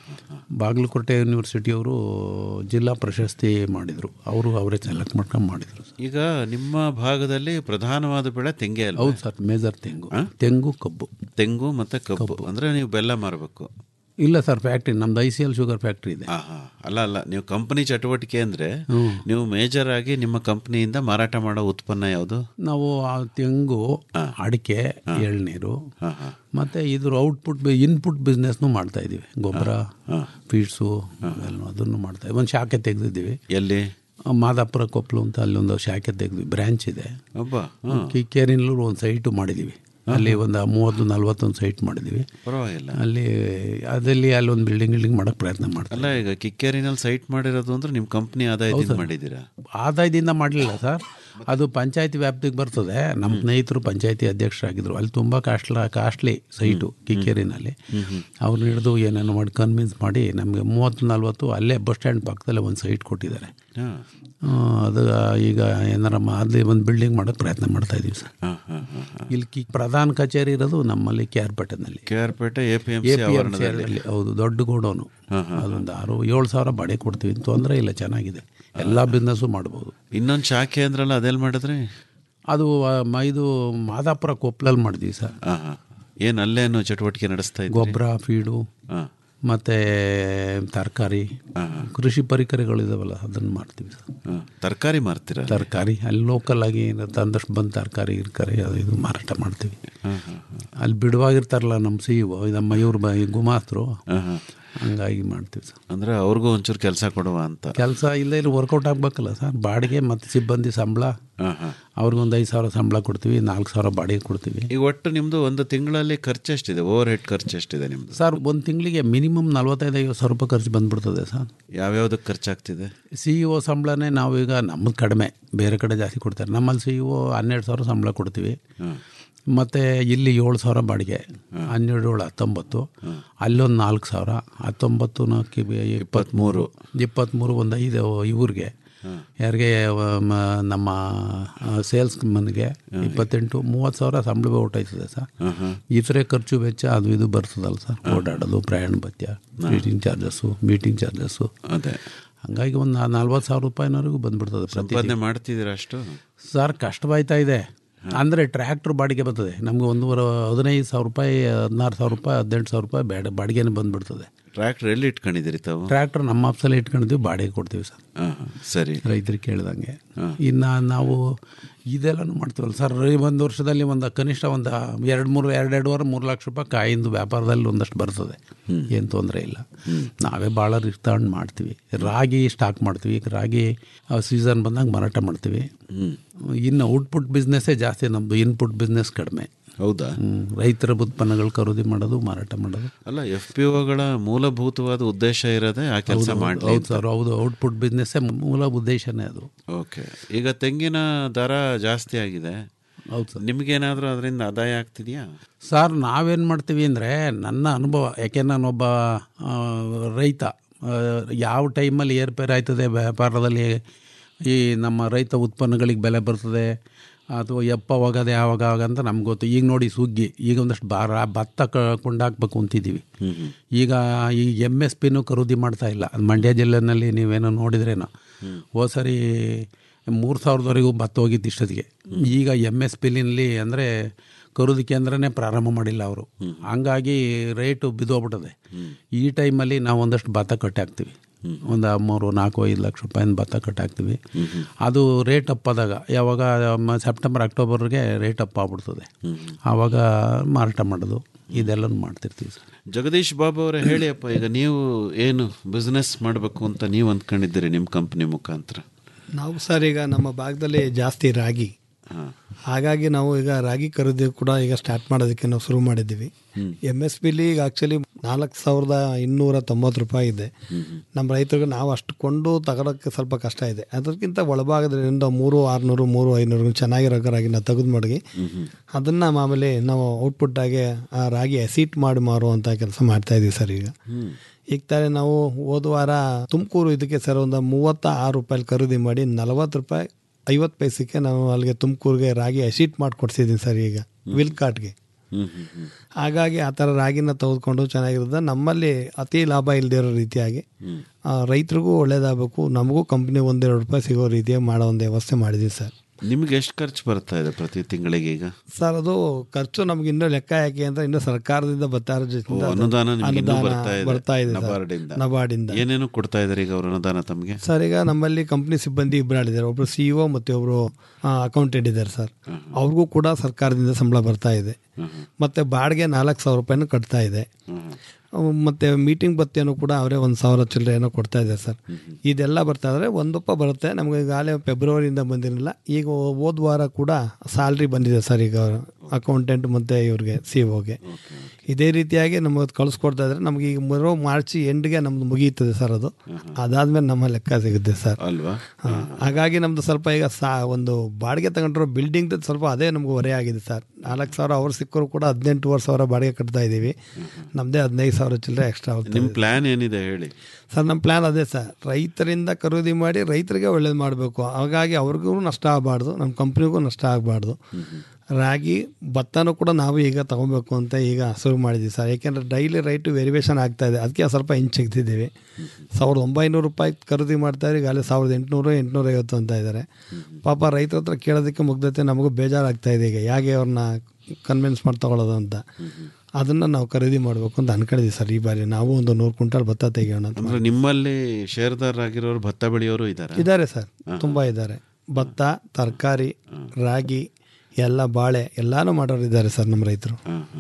ಬಾಗಲಕೋಟೆ ಯೂನಿವರ್ಸಿಟಿಯವರು ಜಿಲ್ಲಾ ಪ್ರಶಸ್ತಿ ಮಾಡಿದರು ಅವರು ಅವರೇ ಸೆಲೆಕ್ಟ್ ಮಾಡ್ಕೊಂಡು ಮಾಡಿದರು ಈಗ ನಿಮ್ಮ ಭಾಗದಲ್ಲಿ ಪ್ರಧಾನವಾದ ಬೆಳೆ ತೆಂಗೆ ಅಲ್ವಾ ಹೌದು ಸರ್ ಮೇಜರ್ ತೆಂಗು ತೆಂಗು ಕಬ್ಬು ತೆಂಗು ಮತ್ತೆ ಕಬ್ಬು ಅಂದ್ರೆ ನೀವು ಬೆಲ್ಲ ಮಾರಬೇಕು ಇಲ್ಲ ಸರ್ ಫ್ಯಾಕ್ಟ್ರಿ ನಮ್ದು I C L sugar factory ಇದೆ ಅಲ್ಲ ಅಲ್ಲ ನೀವು ಕಂಪನಿ ಚಟುವಟಿಕೆ ಅಂದ್ರೆ ನೀವು ಮೇಜರ್ ಆಗಿ ನಿಮ್ಮ ಕಂಪನಿಯಿಂದ ಮಾರಾಟ ಮಾಡೋ ಉತ್ಪನ್ನ ಯಾವುದು ನಾವು ಆ ತೆಂಗು ಅಡಿಕೆ ಎಳ್ನೀರು ಮತ್ತು ಇದ್ರ ಔಟ್ಪುಟ್ ಇನ್ಪುಟ್ ಬಿಸ್ನೆಸ್ನು ಮಾಡ್ತಾ ಇದ್ದೀವಿ ಗೊಬ್ಬರ ಫೀಡ್ಸು ಅವೆಲ್ಲ ಅದನ್ನು ಮಾಡ್ತಾ ಇದ್ದೀವಿ ಒಂದು ಶಾಖೆ ತೆಗೆದಿದ್ದೀವಿ ಎಲ್ಲಿ ಮಾದಾಪುರ ಕೊಪ್ಪಲು ಅಂತ ಅಲ್ಲೊಂದು ಶಾಖೆ ತೆಗೆದ್ವಿ ಬ್ರ್ಯಾಂಚ್ ಇದೆ ಒಬ್ಬ ಹ್ಮ್. ಕಿಕ್ಕೇರಿನಲ್ಲೂ ಒಂದು ಸೈಟು ಮಾಡಿದ್ದೀವಿ ಅಲ್ಲಿ ಒಂದು ಮೂವತ್ತು ನಲ್ವತ್ತೊಂದು ಸೈಟ್ ಮಾಡಿದ್ದೀವಿ ಪರವಾಗಿಲ್ಲ ಅಲ್ಲಿ ಅದಲ್ಲಿ ಅಲ್ಲಿ ಒಂದು ಬಿಲ್ಡಿಂಗ್ ಗಿಲ್ಡಿಂಗ್ ಮಾಡೋಕ್ಕೆ ಪ್ರಯತ್ನ ಮಾಡ್ತೀವಿ ಅಲ್ಲ ಈಗ ಕಿಕ್ಕೇರಿನಲ್ಲಿ ಸೈಟ್ ಮಾಡಿರೋದು ಅಂದ್ರೆ ನಿಮ್ಮ ಕಂಪನಿ ಆದಾಯದಿಂದ ಮಾಡಿದ್ದೀರಾ ಆದಾಯದಿಂದ ಮಾಡಲಿಲ್ಲ ಸರ್ ಅದು ಪಂಚಾಯತಿ ವ್ಯಾಪ್ತಿಗೆ ಬರ್ತದೆ ನಮ್ಮ ಸ್ನೇಹಿತರು ಪಂಚಾಯತಿ ಅಧ್ಯಕ್ಷರಾಗಿದ್ದರು ಅಲ್ಲಿ ತುಂಬ ಕಾಸ್ಟ್ಲ ಕಾಸ್ಟ್ಲಿ ಸೈಟು ಕಿಕ್ಕೇರಿನಲ್ಲಿ ಅವ್ರನ್ನ ಹಿಡಿದು ಏನೇನೋ ಮಾಡಿ ಕನ್ವಿನ್ಸ್ ಮಾಡಿ ನಮಗೆ ಮೂವತ್ತು ನಲ್ವತ್ತು ಅಲ್ಲೇ ಬಸ್ ಸ್ಟ್ಯಾಂಡ್ ಪಕ್ಕದಲ್ಲೇ ಒಂದು ಸೈಟ್ ಕೊಟ್ಟಿದ್ದಾರೆ ಹಾ. ಆ, ಅದು ಈಗ ಏನಾರ ಅಲ್ಲಿ ಒಂದು ಬಿಲ್ಡಿಂಗ್ ಮಾಡೋಕ್ಕೆ ಪ್ರಯತ್ನ ಮಾಡ್ತಾ ಇದೀವಿ ಸರ್ ಹಾ, ಹಾ, ಹಾ, ಹಾ. ಇಲ್ಲಿ ಕಿ ಪ್ರಧಾನ ಕಚೇರಿ ಇರೋದು ನಮ್ಮಲ್ಲಿ ಕೆ ಆರ್ ಪೇಟೆನಲ್ಲಿ K R Pete A P M A C P M ಆವರಣದಲ್ಲಿ ಹೌದು ದೊಡ್ಡ ಗೋಡೌನು ಅದೊಂದು ಆರು ಏಳು ಸಾವಿರ ಬಾಡಿಗೆ ಕೊಡ್ತೀವಿ ತೊಂದರೆ ಇಲ್ಲ ಚೆನ್ನಾಗಿದೆ ಎಲ್ಲ ಬಿಸ್ನೆಸ್ಸು ಮಾಡ್ಬೋದು ಇನ್ನೊಂದು ಶಾಖೆ ಅಂದ್ರಲ್ಲ ಅದೆಲ್ಲಿ ಮಾಡಿದ್ರಿ ಅದು ಆ, ಮ- ಇದು ಮಾದಾಪುರ ಕೊಪ್ಪಲಲ್ಲಿ ಮಾಡಿದ್ವಿ ಸರ್ ಹಾ ಹಾ ಏನು ಅಲ್ಲೇನು ಚಟುವಟಿಕೆ ನಡೆಸ್ತಾ ಇದ್ದೀರಿ ಗೊಬ್ಬರ ಫೀಡು ಹಾ. ಮತ್ತು ತರಕಾರಿ ಕೃಷಿ ಪರಿಕರಗಳಿದಾವಲ್ಲ ಅದನ್ನು ಮಾಡ್ತೀವಿ ಸರ್ ಹಾ. ತರಕಾರಿ ಮಾರ್ತೀರಾ ತರಕಾರಿ ಅಲ್ಲಿ ಲೋಕಲ್ ಆಗಿ ತಂದಷ್ಟು ಬಂದು ತರಕಾರಿ ಗಿರ್ಕಾರಿ ಅದು ಇದು ಮಾರಾಟ ಮಾಡ್ತೀವಿ ಅಲ್ಲಿ ಬಿಡುವಾಗಿರ್ತಾರಲ್ಲ ನಮ್ಮ ಸಿ ಇವು ನಮ್ಮ ಇವ್ರು ಬ ಗುಮಾಸ್ತರು ಹಂಗಾಗಿ ಮಾಡ್ತೀವಿ ಸರ್ ಅಂದ್ರೆ ಅವ್ರಿಗೂ ಒಂಚೂರು ಕೆಲಸ ಕೊಡುವ ಅಂತ ಕೆಲಸ ಇಲ್ಲೇ ಇಲ್ಲಿ ವರ್ಕೌಟ್ ಆಗಬೇಕಲ್ಲ ಸರ್ ಬಾಡಿಗೆ ಮತ್ತು ಸಿಬ್ಬಂದಿ ಸಂಬಳ ಹಾ, ಹಾ. ಅವ್ರಿಗೊಂದು ಐದು ಸಾವಿರ ಸಂಬಳ ಕೊಡ್ತೀವಿ ನಾಲ್ಕು ಸಾವಿರ ಬಾಡಿಗೆ ಕೊಡ್ತೀವಿ ಈಗ ಒಟ್ಟು ನಿಮ್ದು ಒಂದು ತಿಂಗಳಲ್ಲಿ ಖರ್ಚು ಎಷ್ಟಿದೆ ಓವರ್ ಹೆಡ್ ಖರ್ಚು ಎಷ್ಟಿದೆ ನಿಮ್ದು ಸರ್ ಒಂದು ತಿಂಗಳಿಗೆ ಮಿನಿಮಮ್ ನಲ್ವತ್ತೈದು ಐವತ್ತು ಸಾವಿರ ರೂಪಾಯಿ ಖರ್ಚು ಬಂದ್ಬಿಡ್ತದೆ ಸರ್ ಯಾವ್ಯಾವ್ದಕ್ಕೆ ಖರ್ಚಾಗ್ತಿದೆ ಸಿ ಇ ಒ ಸಂಬಳನೇ ನಾವೀಗ ನಮ್ಮದು ಕಡಿಮೆ ಬೇರೆ ಕಡೆ ಜಾಸ್ತಿ ಕೊಡ್ತಾರೆ ನಮ್ಮಲ್ಲಿ ಸಿ ಇ ಒ ಹನ್ನೆರಡು ಸಾವಿರ ಸಂಬಳ ಕೊಡ್ತೀವಿ ಮತ್ತು ಇಲ್ಲಿ ಏಳು ಸಾವಿರ ಬಾಡಿಗೆ ಹನ್ನೆರಡು ಏಳು ಹತ್ತೊಂಬತ್ತು ಅಲ್ಲೊಂದು ನಾಲ್ಕು ಸಾವಿರ ಹತ್ತೊಂಬತ್ತು ನಾಲ್ಕು ಇಪ್ಪತ್ತ್ಮೂರು ಇಪ್ಪತ್ತ್ಮೂರು ಒಂದು ಐದು ಇವ್ರಿಗೆ ಯಾರಿಗೆ ವ- ಮ- ನಮ್ಮ ಸೇಲ್ಸ್ ಮನ್ಗೆ ಇಪ್ಪತ್ತೆಂಟು ಮೂವತ್ತು ಸಾವಿರ ಸಂಬಳ ಹೊರ್ಟೋಯ್ತದೆ ಸರ್ ಇತರೆ ಖರ್ಚು ವೆಚ್ಚ ಅದು ಇದು ಬರ್ತದಲ್ಲ ಸರ್ ಓಡಾಡೋದು ಪ್ರಯಾಣ ಭತ್ಯ ಮೀಟಿಂಗ್ ಚಾರ್ಜಸ್ಸು ಮೀಟಿಂಗ್ ಚಾರ್ಜಸ್ಸು ಅದೇ ಹಂಗಾಗಿ ಒಂದು ನಲ್ವತ್ತು ಸಾವಿರ ರೂಪಾಯಿನವರೆಗೂ ಬಂದ್ಬಿಡ್ತದೆ ಪ್ರತಿ ಸಂಪಾದನೆ ಮಾಡ್ತಿದ್ದೀರಾ ಅಷ್ಟು ಸರ್ ಕಷ್ಟವಾಯ್ತಾ ಇದೆ ಅಂದರೆ ಟ್ರ್ಯಾಕ್ಟ್ರ್ ಬಾಡಿಗೆ ಬರ್ತದೆ ನಮಗೆ ಒಂದೂವರೆ ಹದಿನೈದು ಸಾವಿರ ರೂಪಾಯಿ ಹದಿನಾರು ಸಾವಿರ ರೂಪಾಯಿ ಹದಿನೆಂಟು ಸಾವಿರ ರೂಪಾಯಿ ಬೇಡ ಬಾಡಿಗೆನೇ ಬಂದ್ಬಿಡ್ತದೆ ಟ್ರ್ಯಾಕ್ಟರ್ ಎಲ್ಲಿ ಇಟ್ಕೊಂಡಿದ್ದೀರಿ ತಾವು ಟ್ರ್ಯಾಕ್ಟರ್ ನಮ್ಮ ಆಫೀಸಲ್ಲಿ ಇಟ್ಕೊಂಡಿದ್ದೀವಿ ಬಾಡಿಗೆ ಕೊಡ್ತೀವಿ ಸರ್ ಹಾ, ಹಾ. ಸರಿ ರೈತರಿಗೆ ಕೇಳ್ದಂಗೆ ಇನ್ನು ನಾವು ಇದೆಲ್ಲನೂ ಮಾಡ್ತೀವಲ್ಲ ಸರ್ ಈ ಒಂದು ವರ್ಷದಲ್ಲಿ ಒಂದು ಕನಿಷ್ಠ ಒಂದು ಎರಡು ಮೂರು ಎರಡೆರಡುವರೆ ಮೂರು ಲಕ್ಷ ರೂಪಾಯಿ ಕಾಯಿಂದು ವ್ಯಾಪಾರದಲ್ಲಿ ಒಂದಷ್ಟು ಬರ್ತದೆ ಏನು ತೊಂದರೆ ಇಲ್ಲ ನಾವೇ ಭಾಳ ರಿಸ್ಕ್ ತಗೊಂಡು ಮಾಡ್ತೀವಿ ರಾಗಿ ಸ್ಟಾಕ್ ಮಾಡ್ತೀವಿ ಈಗ ರಾಗಿ ಸೀಸನ್ ಬಂದಾಗ ಮಾರಾಟ ಮಾಡ್ತೀವಿ ಇನ್ನು ಔಟ್ಪುಟ್ ಬಿಸ್ನೆಸ್ಸೇ ಜಾಸ್ತಿ ನಮ್ಮದು ಇನ್ಪುಟ್ ಬಿಸ್ನೆಸ್ ಕಡಿಮೆ ಹೌದಾ ಹ್ಮ್. ರೈತರ ಉತ್ಪನ್ನಗಳು ಖರೀದಿ ಮಾಡೋದು ಮಾರಾಟ ಮಾಡೋದು ಅಲ್ಲ ಎಫ್ ಪಿ ಒಗಳ ಮೂಲಭೂತವಾದ ಉದ್ದೇಶ ಇರೋದೇ ಆ ಕೆಲಸ ಹೌದು, ಮಾಡಲಿ ಹೌದು ಸರ್ ಹೌದು ಔಟ್ಪುಟ್ ಬಿಸ್ನೆಸ್ಸೇ ಮೂಲ ಉದ್ದೇಶನೇ ಅದು ಓಕೆ ಈಗ ತೆಂಗಿನ ದರ ಜಾಸ್ತಿ ಆಗಿದೆ ಹೌದು ಸರ್ ನಿಮ್ಗೇನಾದ್ರೂ ಅದರಿಂದ ಆದಾಯ ಆಗ್ತಿದೆಯಾ ಸರ್ ನಾವೇನು ಮಾಡ್ತೀವಿ ಅಂದರೆ ನನ್ನ ಅನುಭವ ಯಾಕೆ ನಾನೊಬ್ಬ ಆ, ರೈತ ಆ, ಯಾವ ಟೈಮಲ್ಲಿ ಏರ್ಪೇರ್ ಆಯ್ತದೆ ವ್ಯಾಪಾರದಲ್ಲಿ ಈ ನಮ್ಮ ರೈತ ಉತ್ಪನ್ನಗಳಿಗೆ ಬೆಲೆ ಬರ್ತದೆ ಅಥವಾ ಎಪ್ಪ ಹೋಗೋದು ಯಾವಾಗ ಆವಾಗ ಅಂತ ನಮ್ಗೆ ಗೊತ್ತು ಈಗ ನೋಡಿ ಸುಗ್ಗಿ ಈಗ ಒಂದಷ್ಟು ಬಾರ ಭತ್ತ ಕ ಕೊಂಡಾಕ್ಬೇಕು ಅಂತಿದ್ದೀವಿ ಈಗ ಈ ಎಮ್ ಎಸ್ ಪಿನೂ ಖರೀದಿ ಮಾಡ್ತಾ ಇಲ್ಲ ಅದು ಮಂಡ್ಯ ಜಿಲ್ಲೆನಲ್ಲಿ ನೀವೇನೋ ನೋಡಿದ್ರೇನೋ ಹೋದ ಸರಿ ಮೂರು ಸಾವಿರದವರೆಗೂ ಭತ್ತ ಹೋಗಿತ್ತು ಇಷ್ಟೊತ್ತಿಗೆ ಈಗ ಎಮ್ ಎಸ್ ಪಿಲಿನಲ್ಲಿ ಅಂದರೆ ಖರೀದಿ ಕೇಂದ್ರನೇ ಪ್ರಾರಂಭ ಮಾಡಿಲ್ಲ ಅವರು ಹಂಗಾಗಿ ರೇಟು ಬಿದ್ದೋಗ್ಬಿಟ್ಟದೆ ಈ ಟೈಮಲ್ಲಿ ನಾವು ಒಂದಷ್ಟು ಭತ್ತ ಕಟ್ಟಿ ಹಾಕ್ತೀವಿ ಒಂದು ಮೂರು ನಾಲ್ಕು ಐದು ಲಕ್ಷ ರೂಪಾಯಿನ ಭತ್ತ ಕಟ್ಟಿ ಹಾಕ್ತೀವಿ ಅದು ರೇಟ್ ಅಪ್ ಆದಾಗ ಯಾವಾಗ ಮ- ಸೆಪ್ಟೆಂಬರ್ ಅಕ್ಟೋಬರ್ಗೆ ರೇಟ್ ಅಪ್ ಆಗ್ಬಿಡ್ತದೆ ಆವಾಗ ಮಾರಾಟ ಮಾಡೋದು ಇದೆಲ್ಲ ಮಾಡ್ತಿರ್ತೀವಿ ಸರ್ ಜಗದೀಶ್ ಬಾಬು ಅವರೇ ಹೇಳಿ ಅಪ್ಪ ಈಗ ನೀವು ಏನು ಬಿಸ್ನೆಸ್ ಮಾಡಬೇಕು ಅಂತ ನೀವು ಅಂದ್ಕೊಂಡಿದ್ದೀರಿ ನಿಮ್ಮ ಕಂಪ್ನಿ ಮುಖಾಂತರ ನಾವು ಸರ್ ಈಗ ನಮ್ಮ ಭಾಗದಲ್ಲಿ ಜಾಸ್ತಿ ರಾಗಿ ಹಾಗಾಗಿ ನಾವು ಈಗ ರಾಗಿ ಖರೀದಿ ಕೂಡ ಈಗ ಸ್ಟಾರ್ಟ್ ಮಾಡೋದಕ್ಕೆ ನಾವು ಶುರು ಮಾಡಿದ್ದೀವಿ ಎಮ್ ಎಸ್ ಪಿಲಿ ಈಗ ಆ್ಯಕ್ಚುಲಿ ನಾಲ್ಕು ಸಾವಿರದ ಇನ್ನೂರ ತೊಂಬತ್ತು ರೂಪಾಯಿ ಇದೆ ನಮ್ಮ ರೈತರಿಗೆ ನಾವು ಅಷ್ಟು ಕೊಂಡು ತಗೊಳಕ್ಕೆ ಸ್ವಲ್ಪ ಕಷ್ಟ ಇದೆ ಅದಕ್ಕಿಂತ ಒಳಭಾಗದಿಂದ ಮೂರು ಆರುನೂರು ಮೂರು ಐನೂರು ಚೆನ್ನಾಗಿರೋ ರಾಗಿನ ತೆಗೆದು ಮಡಗಿ ಅದನ್ನು ಮಾಮೂಲಿ ನಾವು ಔಟ್ಪುಟ್ ಆಗಿ ಆ ರಾಗಿ ಎಸೀಟ್ ಮಾಡಿ ಮಾರುವಂಥ ಕೆಲಸ ಮಾಡ್ತಾ ಇದೀವಿ ಸರ್ ಈಗ ಈಗ ತಾನೇ ನಾವು ಹೋದ ವಾರ ತುಮಕೂರು ಇದಕ್ಕೆ ಸರ್ ಒಂದು ಮೂವತ್ತ ಆರು ರೂಪಾಯಿ ಖರೀದಿ ಮಾಡಿ ನಲವತ್ತು ರೂಪಾಯಿ ಐವತ್ತು ಪೈಸಕ್ಕೆ ನಾವು ಅಲ್ಲಿಗೆ ತುಮಕೂರಿಗೆ ರಾಗಿ ಎಸಿಟ್ ಮಾಡಿ ಕೊಡ್ಸಿದ್ದೀನಿ ಸರ್ ಈಗ ವಿಲ್ ಕಾರ್ಟ್ಗೆ ಹಾಗಾಗಿ ಆ ಥರ ರಾಗಿನ ತೆಗೆದುಕೊಂಡು ಚೆನ್ನಾಗಿರುತ್ತೆ ನಮ್ಮಲ್ಲಿ ಅತಿ ಲಾಭ ಇಲ್ಲದೆ ಇರೋ ರೀತಿಯಾಗಿ ಆ, ರೈತರಿಗೂ ಒಳ್ಳೇದಾಗಬೇಕು ನಮಗೂ ಕಂಪ್ನಿ ಒಂದೆರಡು ರೂಪಾಯಿ ಸಿಗೋ ರೀತಿಯಾಗಿ ಮಾಡೋ ಒಂದು ವ್ಯವಸ್ಥೆ ಮಾಡಿದ್ದೀವಿ ಸರ್ ನಿಮ್ಗೆ ಎಷ್ಟು ಖರ್ಚು ಬರ್ತಾ ಇದೆ ಪ್ರತಿ ತಿಂಗಳಿಗೆ ಈಗ ಸರ್ ಅದು ಖರ್ಚು ನಮ್ಗೆ ಇನ್ನೂ ಲೆಕ್ಕ ಯಾಕೆ ಅಂತ ಇನ್ನೂ ಸರ್ಕಾರದಿಂದ ಬರ್ತಾ ಇರೋ ಓ, ಜೊತೆಯಿಂದ ಅದು ಅನುದಾನ ನಿಮ್ಗೆ ಇನ್ನೂ ಅನುದಾನ ಬರ್ತಾ ಇದೆ ಬರ್ತಾ ಇದೆ ಸರ್. ನಬಾರ್ಡಿಂದ ನಬಾರ್ಡಿಂದ ಏನೇನು ಕೊಡ್ತಾ ಇದಾರೆ ಈಗ ಅವ್ರ ಅನುದಾನ ತಮಗೆ ಸರ್ ಈಗ ನಮ್ಮಲ್ಲಿ ಕಂಪ್ನಿ ಸಿಬ್ಬಂದಿ ಇಬ್ಬರಾಡಿದ್ದಾರೆ ಒಬ್ರು ಸಿ ಇಒ ಮತ್ತು ಒಬ್ರು ಅಕೌಂಟೆಂಟ್ ಇದ್ದಾರೆ ಸರ್ ಅವ್ರಿಗೂ ಕೂಡ ಸರ್ಕಾರದಿಂದ ಸಂಬಳ ಬರ್ತಾ ಇದೆ ಮತ್ತೆ ಬಾಡಿಗೆ ನಾಲ್ಕು ಸಾವಿರ ರೂಪಾಯಿನೂ ಕಟ್ತಾ ಇದೆ ಅವು ಮತ್ತೆ ಮೀಟಿಂಗ್ ಭತ್ಯೆನೂ ಕೂಡ ಅವರೇ ಒಂದು ಸಾವಿರ ಚಿಲ್ಲರೆ ಏನೋ ಕೊಡ್ತಾ ಇದ್ದಾರೆ ಸರ್ ಇದೆಲ್ಲ ಬರ್ತಾ ಇದ್ರೆ ಒಂದಪ್ಪ ಬರುತ್ತೆ ನಮಗೆ ಈಗಾಗಲೇ ಫೆಬ್ರವರಿಯಿಂದ ಬಂದಿರಲಿಲ್ಲ ಈಗ ಹೋದ ವಾರ ಕೂಡ ಸ್ಯಾಲ್ರಿ ಬಂದಿದೆ ಸರ್ ಈಗ ಅಕೌಂಟೆಂಟ್ ಮತ್ತು ಇವ್ರಿಗೆ ಸಿ ಒಗೆ ಇದೇ ರೀತಿಯಾಗಿ ನಮಗೆ ಕಳಿಸ್ಕೊಡ್ತಾ ಇದ್ರೆ ನಮಗೆ ಈಗ ಬರೋ ಮಾರ್ಚ್ ಎಂಡ್ಗೆ ನಮ್ದು ಮುಗಿಯುತ್ತದೆ ಸರ್ ಅದು ಅದಾದ್ಮೇಲೆ ನಮ್ಮ ಲೆಕ್ಕ ಸಿಗುತ್ತೆ ಸರ್ ಅಲ್ವಾ ಹಾ, ಹಾಗಾಗಿ ನಮ್ದು ಸ್ವಲ್ಪ ಈಗ ಸಾ ಒಂದು ಬಾಡಿಗೆ ತಗೊಂಡಿರೋ ಬಿಲ್ಡಿಂಗ್ ಸ್ವಲ್ಪ ಅದೇ ನಮ್ಗೆ ಹೊರೆ ಆಗಿದೆ ಸರ್ ನಾಲ್ಕು ಸಾವಿರ ಅವ್ರು ಸಿಕ್ಕರು ಕೂಡ ಹದಿನೆಂಟುವರೆ ಸಾವಿರ ಬಾಡಿಗೆ ಕಟ್ತಾ ಇದ್ದೀವಿ ನಮ್ಮದೇ ಹದಿನೈದು ಸಾವಿರ ಚಿಲ್ಲರೆ ಎಕ್ಸ್ಟ್ರಾ ಹೋಗ್ತಾ ನಿಮ್ಮ ಇದೆ. ಪ್ಲಾನ್ ಏನಿದೆ ಹೇಳಿ ಸರ್ ನಮ್ಮ ಪ್ಲ್ಯಾನ್ ಅದೇ ಸರ್ ರೈತರಿಂದ ಖರೀದಿ ಮಾಡಿ ರೈತರಿಗೆ ಒಳ್ಳೇದು ಮಾಡಬೇಕು ಹಾಗಾಗಿ ಅವ್ರಿಗೂ ನಷ್ಟ ಆಗಬಾರ್ದು ನಮ್ಮ ಕಂಪ್ನಿಗೂ ನಷ್ಟ ಆಗಬಾರ್ದು ರಾಗಿ ಭತ್ತನೂ ಕೂಡ ನಾವು ಈಗ ತೊಗೊಬೇಕು ಅಂತ ಈಗ ಶುರು ಮಾಡಿದ್ದೀವಿ ಸರ್ ಯಾಕೆಂದರೆ ಡೈಲಿ ರೈಟು ವೆರಿವೇಷನ್ ಆಗ್ತಾ ಇದೆ ಅದಕ್ಕೆ ಸ್ವಲ್ಪ ಹಿಂಚೆಗ್ತಿದ್ದೀವಿ ಸಾವಿರದ ಒಂಬೈನೂರು ರೂಪಾಯಿ ಖರೀದಿ ಮಾಡ್ತಾರೆ ಈಗಾಗಲೇ ಸಾವಿರದ ಎಂಟುನೂರು ಎಂಟುನೂರ ಐವತ್ತು ಅಂತ ಇದ್ದಾರೆ ಪಾಪ ರೈತರ ಹತ್ರ ಕೇಳೋದಕ್ಕೆ ಮುಗ್ದತೆ ನಮಗೂ ಬೇಜಾರಾಗ್ತಾ ಇದೆ ಈಗ ಹೇಗೆ ಅವ್ರನ್ನ ಕನ್ವಿನ್ಸ್ ಮಾಡಿ ತಗೊಳ್ಳೋದು ಅಂತ ಅದನ್ನು ನಾವು ಖರೀದಿ ಮಾಡಬೇಕು ಅಂತ ಅನ್ಕೊಂಡಿದ್ದೀವಿ ಸರ್ ಈ ಬಾರಿ ನಾವು ಒಂದು ನೂರು ಕ್ವಿಂಟಲ್ ಭತ್ತ ತೆಗೆಯೋಣ ಅಂತ ಅಂದ್ರೆ ನಿಮ್ಮಲ್ಲಿ ಶೇರ್ದಾರರಾಗಿರೋರು ಭತ್ತ ಬೆಳೆಯೋರು ಇದ್ದಾರೆ ಇದ್ದಾರೆ ಸರ್ ತುಂಬ ಇದ್ದಾರೆ ಭತ್ತ ತರಕಾರಿ ರಾಗಿ ಎಲ್ಲ ಬಾಳೆ ಎಲ್ಲಾನು ಮಾಡೋರು ಇದ್ದಾರೆ ಸರ್ ನಮ್ಮ ರೈತರು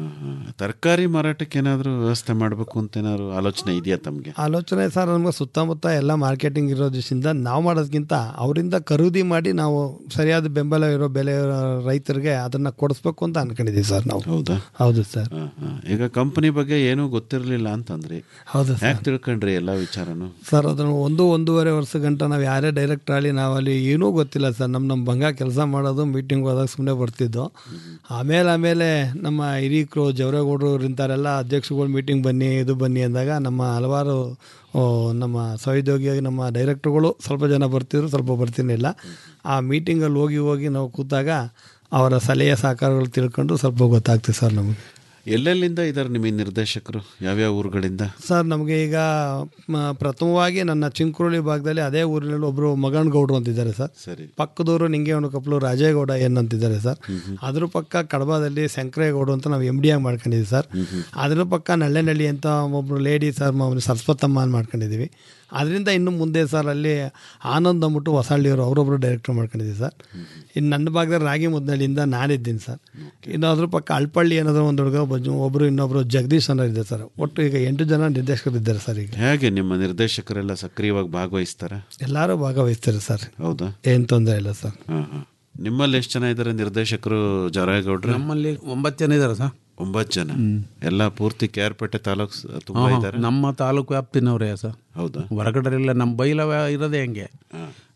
ತರಕಾರಿ ಮಾರಾಟಕ್ಕೆ ಏನಾದರೂ ವ್ಯವಸ್ಥೆ ಮಾಡಬೇಕು ಅಂತ ಏನಾದ್ರು ಆಲೋಚನೆ ಇದೆಯಾ ತಮಗೆ ಆಲೋಚನೆ ಸರ್ ನಮ್ಗೆ ಸುತ್ತಮುತ್ತ ಎಲ್ಲ ಮಾರ್ಕೆಟಿಂಗ್ ಇರೋದ್ರಿಂದ ನಾವು ಮಾಡೋದಕ್ಕಿಂತ ಅವರಿಂದ ಖರೀದಿ ಮಾಡಿ ನಾವು ಸರಿಯಾದ ಬೆಂಬಲ ಇರೋ ಬೆಲೆ ಇರೋ ರೈತರಿಗೆ ಅದನ್ನ ಕೊಡಿಸ್ಬೇಕು ಅಂತ ಅನ್ಕೊಂಡಿದ್ದೀವಿ ಸರ್ ನಾವು ಹೌದಾ ಹೌದು ಸರ್ ಹಾ, ಹಾ. ಈಗ ಕಂಪನಿ ಬಗ್ಗೆ ಏನೂ ಗೊತ್ತಿರಲಿಲ್ಲ ಅಂತಂದ್ರಿ ಹೌದು ಸರ್ ಯಾಕೆ ತಿಳ್ಕೊಂಡ್ರಿ ಎಲ್ಲ ವಿಚಾರನು ಸರ್ ಅದನ್ನು ಒಂದು ಒಂದೂವರೆ ವರ್ಷ ಗಂಟ ನಾವು ಯಾರೇ ಡೈರೆಕ್ಟ್ ಆಗಲಿ ನಾವು ಅಲ್ಲಿ ಏನೂ ಗೊತ್ತಿಲ್ಲ ಸರ್ ನಮ್ಮ ನಮ್ಮ ಭಂಗ ಕೆಲಸ ಮಾಡೋದು ಮೀಟಿಂಗ್ ಹೋದಾಗ ಸುಮ್ಮನೆ ಬರ್ತಿದ್ದು ಆಮೇಲೆ ಆಮೇಲೆ ನಮ್ಮ ಹಿರೀಕರು ಜವರೇಗೌಡರು ಇಂಥವರೆಲ್ಲ ಅಧ್ಯಕ್ಷರುಗಳು ಮೀಟಿಂಗ್ ಬನ್ನಿ ಇದು ಬನ್ನಿ ಅಂದಾಗ ನಮ್ಮ ಹಲವಾರು ಓ, ನಮ್ಮ ಸಹೋದ್ಯೋಗಿಯಾಗಿ ನಮ್ಮ ಡೈರೆಕ್ಟ್ರುಗಳು ಸ್ವಲ್ಪ ಜನ ಬರ್ತಿದ್ರು ಸ್ವಲ್ಪ ಬರ್ತಿರ್ಲಿಲ್ಲ ಆ ಮೀಟಿಂಗಲ್ಲಿ ಹೋಗಿ ಹೋಗಿ ನಾವು ಕೂತಾಗ ಅವರ ಸಲಹೆ ಸಹಕಾರಗಳು ತಿಳ್ಕೊಂಡು ಸ್ವಲ್ಪ ಗೊತ್ತಾಗ್ತದೆ ಸರ್ ನಮಗೆ ಎಲ್ಲೆಲ್ಲಿಂದ ಇದ್ದಾರೆ ನಿಮ್ಮ ಈ ನಿರ್ದೇಶಕರು ಯಾವ್ಯಾವ ಊರುಗಳಿಂದ ಸರ್ ನಮಗೆ ಈಗ ಮ- ಪ್ರಥಮವಾಗಿ ನನ್ನ ಚಿಂಕ್ರೋಳಿ ಭಾಗದಲ್ಲಿ ಅದೇ ಊರಿನಲ್ಲಿ ಒಬ್ಬರು ಮಗನ್ ಗೌಡ್ರು ಅಂತಿದ್ದಾರೆ ಸರ್ ಸರಿ ಪಕ್ಕದೂರು ನಿಂಗೇವಣ ಕಪ್ಪಲು ರಾಜೇಗೌಡ ಏನ್ ಅಂತಿದ್ದಾರೆ ಸರ್ ಅದ್ರ ಪಕ್ಕ ಕಡಬದಲ್ಲಿ ಶಂಕರೇಗೌಡ ಅಂತ ನಾವು ಎಮ್ ಡಿ ಆಗಿ ಮಾಡ್ಕೊಂಡಿದ್ದೀವಿ ಸರ್ ಅದ್ರ ಪಕ್ಕ ನಳ್ಳೆನಳ್ಳಿ ಅಂತ ಒಬ್ರು ಲೇಡಿ ಸರ್ ಮಾಮೂಲಿ ಸರಸ್ವತಮ್ಮ ಅಂತ ಮಾಡ್ಕೊಂಡಿದ್ದೀವಿ ಅದರಿಂದ ಇನ್ನು ಮುಂದೆ ಸರ್ ಅಲ್ಲಿ ಆನಂದ್ ಅಂದ್ಬಿಟ್ಟು ಹೊಸಳ್ಳಿಯವರು ಅವರೊಬ್ಬರು ಡೈರೆಕ್ಟರ್ ಮಾಡ್ಕೊಂಡಿದ್ದೀವಿ ಸರ್ ಇನ್ನು ನನ್ನ ಭಾಗದಲ್ಲಿ ರಾಗಿ ಮುದ್ನಳ್ಳಿಯಿಂದ ನಾನಿದ್ದೀನಿ ಸರ್ ಇನ್ನು ಅದ್ರ ಪಕ್ಕ ಅಳ್ಪಳ್ಳಿ ಅನ್ನೋದು ಒಂದು ಹುಡುಗ ಒಬ್ಬ ಒಬ್ಬರು ಇನ್ನೊಬ್ಬರು ಜಗದೀಶ್ ಅನ್ನೋ ಇದೆ ಸರ್ ಒಟ್ಟು ಈಗ ಎಂಟು ಜನ ನಿರ್ದೇಶಕರು ಇದ್ದಾರೆ ಸರ್ ಈಗ ಹೇಗೆ ನಿಮ್ಮ ನಿರ್ದೇಶಕರೆಲ್ಲ ಸಕ್ರಿಯವಾಗಿ ಭಾಗವಹಿಸ್ತಾರ ಎಲ್ಲರೂ ಭಾಗವಹಿಸ್ತಾರೆ ಸರ್ ಹೌದಾ ಏನು ತೊಂದರೆ ಇಲ್ಲ ಸರ್ ಹಾ ಹಾ ನಿಮ್ಮಲ್ಲಿ ಎಷ್ಟು ಜನ ಇದ್ದಾರೆ ನಿರ್ದೇಶಕರು ಜರಾಯಗೌಡ್ರು ನಮ್ಮಲ್ಲಿ ಒಂಬತ್ತು ಜನ ಇದ್ದಾರೆ ಸರ್ ಒಂಬತ್ತು ಜನ ಎಲ್ಲ ಪೂರ್ತಿ ಕೇರ್ಪೇಟೆ ತಾಲೂಕು ಸ- ತುಂಬಾ ಹಾ, ಇದ್ದಾರೆ ನಮ್ಮ ತಾಲೂಕು ವ್ಯಾಪ್ತಿನವರೇ ಸರ್ ಹೌದಾ ಹೊರಗಡೆ ಇಲ್ಲ ನಮ್ಮ ಬೈಲ ವ್ಯಾ- ಇರೋದೇ ಹೆಂಗೆ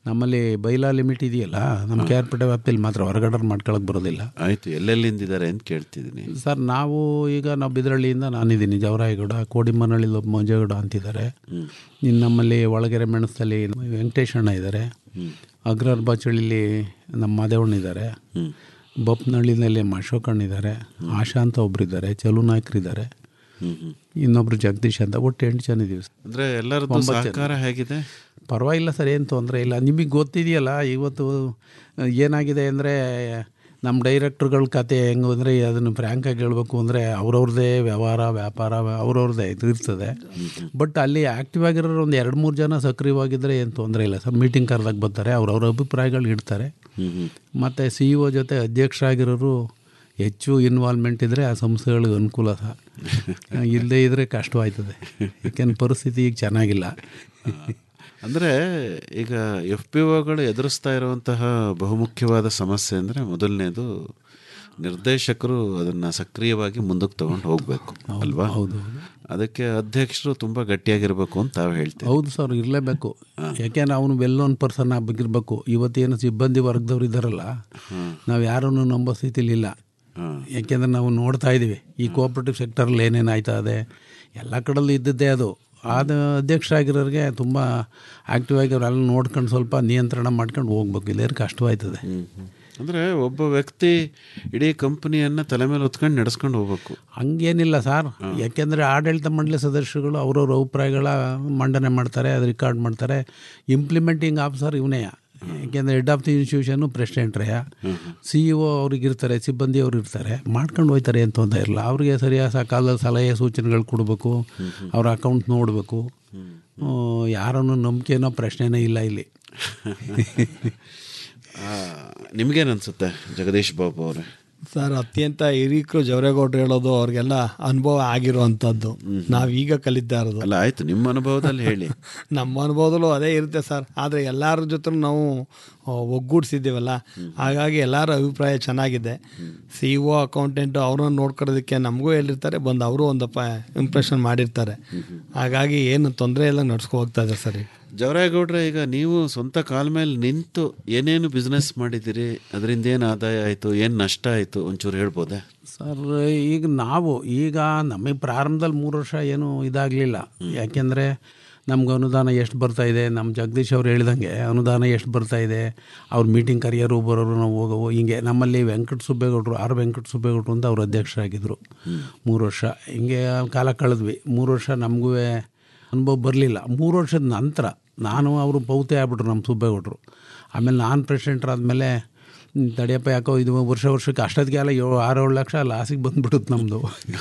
ನಮ್ಮಲ್ಲಿ ಬೈಲಾ ಲಿಮಿಟ್ ಇದೆಯಲ್ಲ ನಮ್ಮ ಕೆ ಆರ್ ಪೇಟೆ ವ್ಯಾಪ್ತಿಯಲ್ಲಿ ಮಾತ್ರ ಹೊರಗಡೆ ಮಾಡ್ಕೊಳಕ್ಕೆ ಬರೋದಿಲ್ಲ ಆಯ್ತು ಎಲ್ಲೆಲ್ಲಿಂದಿದ್ದಾರೆ ಅಂತ ಕೇಳ್ತಿದ್ದೀನಿ ಸರ್ ನಾವು ಈಗ ನಾವು ಬಿದ್ರಳ್ಳಿಯಿಂದ ನಾನಿದ್ದೀನಿ ಜವರಾಯಗೌಡ ಕೋಡಿಮನಹಳ್ಳಿ ಒಬ್ಬ ಮಂಜೇಗೌಡ ಅಂತಿದ್ದಾರೆ ಇನ್ನು ನಮ್ಮಲ್ಲಿ ಒಳಗೆರೆ ಮೆಣಸಲ್ಲಿ ವೆಂಕಟೇಶಣ್ಣ ಇದ್ದಾರೆ ಅಗ್ರರ್ ಬಾಚಳ್ಳಿಲಿ ನಮ್ಮ ಮಾದೇವಣ್ಣ ಇದ್ದಾರೆ ಬೊಪ್ಪನಹಳ್ಳಿನಲ್ಲಿ ನಮ್ಮ ಅಶೋಕಣ್ಣ ಇದ್ದಾರೆ ಆಶಾ ಅಂತ ಒಬ್ರು ಇದ್ದಾರೆ ಚಲು ನಾಯ್ಕರು ಇದ್ದಾರೆ ಇನ್ನೊಬ್ರು ಜಗದೀಶ್ ಅಂತ ಒಟ್ಟು ಎಂಟು ಜನ ಇದೀವಿ ಸರ್. ಅಂದ್ರೆ ಎಲ್ಲರದ್ದು ಒಂಬತ್ತು ಜನ. ಸಹಕಾರ ಹೇಗಿದೆ ಪರವಾಗಿಲ್ಲ ಸರ್ ಏನು ತೊಂದರೆ ಇಲ್ಲ ನಿಮಗೆ ಗೊತ್ತಿದೆಯಲ್ಲ ಇವತ್ತು ಏನಾಗಿದೆ ಅಂದರೆ ನಮ್ಮ ಡೈರೆಕ್ಟ್ರುಗಳ ಕತೆ ಹೆಂಗೆ ಅಂದರೆ ಅದನ್ನು ಫ್ರ್ಯಾಂಕಾಗಿ ಹೇಳ್ಬೇಕು ಅಂದರೆ ಅವ್ರವ್ರದ್ದೇ ವ್ಯವಹಾರ ವ್ಯಾಪಾರ ಅವ್ರವ್ರದ್ದೇ ಇದು ಇರ್ತದೆ ಬಟ್ ಅಲ್ಲಿ ಆ್ಯಕ್ಟಿವ್ ಆಗಿರೋರು ಒಂದು ಎರಡು ಮೂರು ಜನ ಸಕ್ರಿಯವಾಗಿದ್ದರೆ ಏನು ತೊಂದರೆ ಇಲ್ಲ ಸರ್ ಮೀಟಿಂಗ್ ಕರೆದಾಗ ಬರ್ತಾರೆ ಅವ್ರವ್ರ ಅಭಿಪ್ರಾಯಗಳು ಇಡ್ತಾರೆ ಮತ್ತು ಸಿ ಇ ಒ ಜೊತೆ ಅಧ್ಯಕ್ಷರಾಗಿರೋರು ಹೆಚ್ಚು ಇನ್ವಾಲ್ವ್ಮೆಂಟ್ ಇದ್ದರೆ ಆ ಸಂಸ್ಥೆಗಳಿಗೆ ಅನುಕೂಲ ಸಹ ಇಲ್ಲದೇ ಇದ್ದರೆ ಕಷ್ಟವಾಯ್ತದೆ ಯಾಕೆಂದ್ರೆ ಪರಿಸ್ಥಿತಿ ಈಗ ಚೆನ್ನಾಗಿಲ್ಲ ಅಂದ್ರೆ ಈಗ ಎಫ್ ಪಿ ಒಗಳು ಎದುರಿಸ್ತಾ ಇರುವಂತಹ ಬಹುಮುಖ್ಯವಾದ ಸಮಸ್ಯೆ ಅಂದರೆ ಮೊದಲನೇದು ನಿರ್ದೇಶಕರು ಅದನ್ನು ಸಕ್ರಿಯವಾಗಿ ಮುಂದಕ್ಕೆ ತಗೊಂಡು ಹೋಗಬೇಕು ಅಲ್ವಾ ಹೌದು ಅದಕ್ಕೆ ಅಧ್ಯಕ್ಷರು ತುಂಬ ಗಟ್ಟಿಯಾಗಿರ್ಬೇಕು ಅಂತ ತಾವು ಹೇಳ್ತೀವಿ ಹೌದು ಸರ್ ಇರಲೇಬೇಕು ಯಾಕೆಂದ್ರೆ ಅವನು ವೆಲ್ ನೋನ್ ಪರ್ಸನ್ ಆಗಿರ್ಬೇಕು ಇವತ್ತೇನು ಸಿಬ್ಬಂದಿ ವರ್ಗದವ್ರು ಇದ್ದಾರಲ್ಲ ನಾವು ಯಾರನ್ನು ನಂಬೋ ಸ್ಥಿತಿಲಿ ಇಲ್ಲ ಯಾಕೆಂದ್ರೆ ನಾವು ನೋಡ್ತಾ ಇದ್ದೀವಿ ಈ ಕೋಆಪ್ರೇಟಿವ್ ಸೆಕ್ಟರಲ್ಲಿ ಏನೇನು ಆಯ್ತಾ ಇದೆ ಎಲ್ಲ ಕಡೆಯಲ್ಲೂ ಇದ್ದದ್ದೇ ಅದು ಆದ ಅಧ್ಯಕ್ಷರಾಗಿರೋರಿಗೆ ತುಂಬ ಆ್ಯಕ್ಟಿವ್ ಆಗಿ ಅವರೆಲ್ಲ ನೋಡ್ಕೊಂಡು ಸ್ವಲ್ಪ ನಿಯಂತ್ರಣ ಮಾಡ್ಕೊಂಡು ಹೋಗ್ಬೇಕು ಇಲ್ಲೇರು ಕಷ್ಟವಾಯ್ತದೆ ಅಂದ್ರೆ ಒಬ್ಬ ವ್ಯಕ್ತಿ ಇಡೀ ಕಂಪನಿಯನ್ನ ತಲೆ ಮೇಲೆ ಹೊತ್ಕೊಂಡು ನಡೆಸ್ಕೊಂಡು ಹೋಗ್ಬೇಕು ಹಂಗೇನಿಲ್ಲ ಸರ್ ಯಾಕೆಂದರೆ ಆಡಳಿತ ಮಂಡಳಿ ಸದಸ್ಯರುಗಳು ಅವ್ರವ್ರ ಅಭಿಪ್ರಾಯಗಳ ಮಂಡನೆ ಮಾಡ್ತಾರೆ ಅದು ರೆಕಾರ್ಡ್ ಮಾಡ್ತಾರೆ ಇಂಪ್ಲಿಮೆಂಟಿಂಗ್ ಆಫೀಸರ್ ಇವನೇ ಯಾಕೆಂದರೆ ಹೆಡ್ ಆಫ್ ದಿ ಇನ್ಸ್ಟಿಟ್ಯೂಷನು ಪ್ರೆಸಿಡೆಂಟ್ರೇ ಸಿ ಇ ಒ ಅವ್ರಿಗೆ ಇರ್ತಾರೆ ಸಿಬ್ಬಂದಿ ಅವ್ರು ಇರ್ತಾರೆ ಮಾಡ್ಕೊಂಡು ಹೋಯ್ತಾರೆ ಏನು ತೊಂದರೆ ಇರಲ್ಲ ಅವ್ರಿಗೆ ಸರಿಯಾದ ಕಾಲದಲ್ಲಿ ಸಲಹೆ ಸೂಚನೆಗಳು ಕೊಡಬೇಕು ಅವ್ರ ಅಕೌಂಟ್ ನೋಡಬೇಕು ಯಾರನ್ನು ನಂಬಿಕೆನೋ ಪ್ರಶ್ನೆನೇ ಇಲ್ಲ ಇಲ್ಲಿ ನಿಮ್ಗೇನು ಅನ್ಸುತ್ತೆ ಜಗದೀಶ್ ಬಾಬು ಅವರೇ ಸರ್ ಅತ್ಯಂತ ಹಿರೀಕರು ಜವರೇಗೌಡರು ಹೇಳೋದು ಅವ್ರಿಗೆಲ್ಲ ಅನುಭವ ಆಗಿರುವಂಥದ್ದು ನಾವೀಗ ಕಲಿತಾ ಇರೋದು ಅಲ್ಲ ಆಯ್ತು ನಿಮ್ಮ ಅನುಭವದಲ್ಲಿ ಹೇಳಿ ನಮ್ಮ ಅನುಭವದಲ್ಲೂ ಅದೇ ಇರುತ್ತೆ ಸರ್ ಆದರೆ ಎಲ್ಲರ ಜೊತೆ ನಾವು ಆ, ಒಗ್ಗೂಡಿಸಿದ್ದೀವಲ್ಲ ಹಾಗಾಗಿ ಎಲ್ಲರ ಅಭಿಪ್ರಾಯ ಚೆನ್ನಾಗಿದೆ ಸಿ ಒ ಅಕೌಂಟೆಂಟು ಅವ್ರನ್ನ ನೋಡ್ಕೊಳ್ಳೋದಕ್ಕೆ ನಮಗೂ ಹೇಳಿರ್ತಾರೆ ಬಂದು ಅವರು ಒಂದಪ್ಪ ಇಂಪ್ರೆಷನ್ ಮಾಡಿರ್ತಾರೆ ಹಾಗಾಗಿ ಏನು ತೊಂದರೆ ಎಲ್ಲ ನಡ್ಸ್ಕೊ ಹೋಗ್ತಾ ಇದೆ ಸರ್ ಈಗ ಜವರಾಯಗೌಡ್ರೆ ಈಗ ನೀವು ಸ್ವಂತ ಕಾಲ ಮೇಲೆ ನಿಂತು ಏನೇನು ಬಿಸ್ನೆಸ್ ಮಾಡಿದ್ದೀರಿ ಅದರಿಂದ ಏನು ಆದಾಯ ಆಯಿತು ಏನು ನಷ್ಟ ಆಯಿತು ಒಂಚೂರು ಹೇಳ್ಬೋದೇ ಸರ್ ಈಗ ನಾವು ಈಗ ನಮಗೆ ಪ್ರಾರಂಭದಲ್ಲಿ ಮೂರು ವರ್ಷ ಏನು ಇದಾಗಲಿಲ್ಲ ಯಾಕೆಂದರೆ ನಮ್ಗೆ ಅನುದಾನ ಎಷ್ಟು ಬರ್ತಾ ಇದೆ ನಮ್ಮ ಜಗದೀಶ್ ಅವ್ರು ಹೇಳಿದಂಗೆ ಅನುದಾನ ಎಷ್ಟು ಬರ್ತಾ ಇದೆ ಅವ್ರ ಮೀಟಿಂಗ್ ಕರಿಯೋರು ಬರೋರು ನಾವು ಹೋಗೋವು ಹಿಂಗೆ ನಮ್ಮಲ್ಲಿ ವೆಂಕಟ ಸುಬ್ಬೇಗೌಡರು ಆರ್ ವೆಂಕಟ ಸುಬ್ಬೇಗೌಡರು ಅಂತ ಅವ್ರು ಅಧ್ಯಕ್ಷರಾಗಿದ್ದರು ಮೂರು ವರ್ಷ ಹಿಂಗೆ ಕಾಲ ಕಳೆದ್ವಿ ಮೂರು ವರ್ಷ ನಮಗೂ ಅನುಭವ ಬರಲಿಲ್ಲ ಮೂರು ವರ್ಷದ ನಂತರ ನಾನು ಅವರು ಪೌತೆ ಆಗ್ಬಿಟ್ರು ನಮ್ಮ ಸುಬ್ಬೇಗೌಡರು ಆಮೇಲೆ ನಾನು ಪ್ರೆಸಿಡೆಂಟ್ರ್ ಆದಮೇಲೆ ತಡಿಯಪ್ಪ ಯಾಕೋ ಇದು ವರ್ಷ ವರ್ಷಕ್ಕೆ ಅಷ್ಟೊತ್ತಿಗೆ ಎಲ್ಲ ಏಳು ಆರು ಏಳು ಲಕ್ಷ ಲಾಸಿಗೆ ಬಂದ್ಬಿಡುತ್ತೆ ನಮ್ಮದು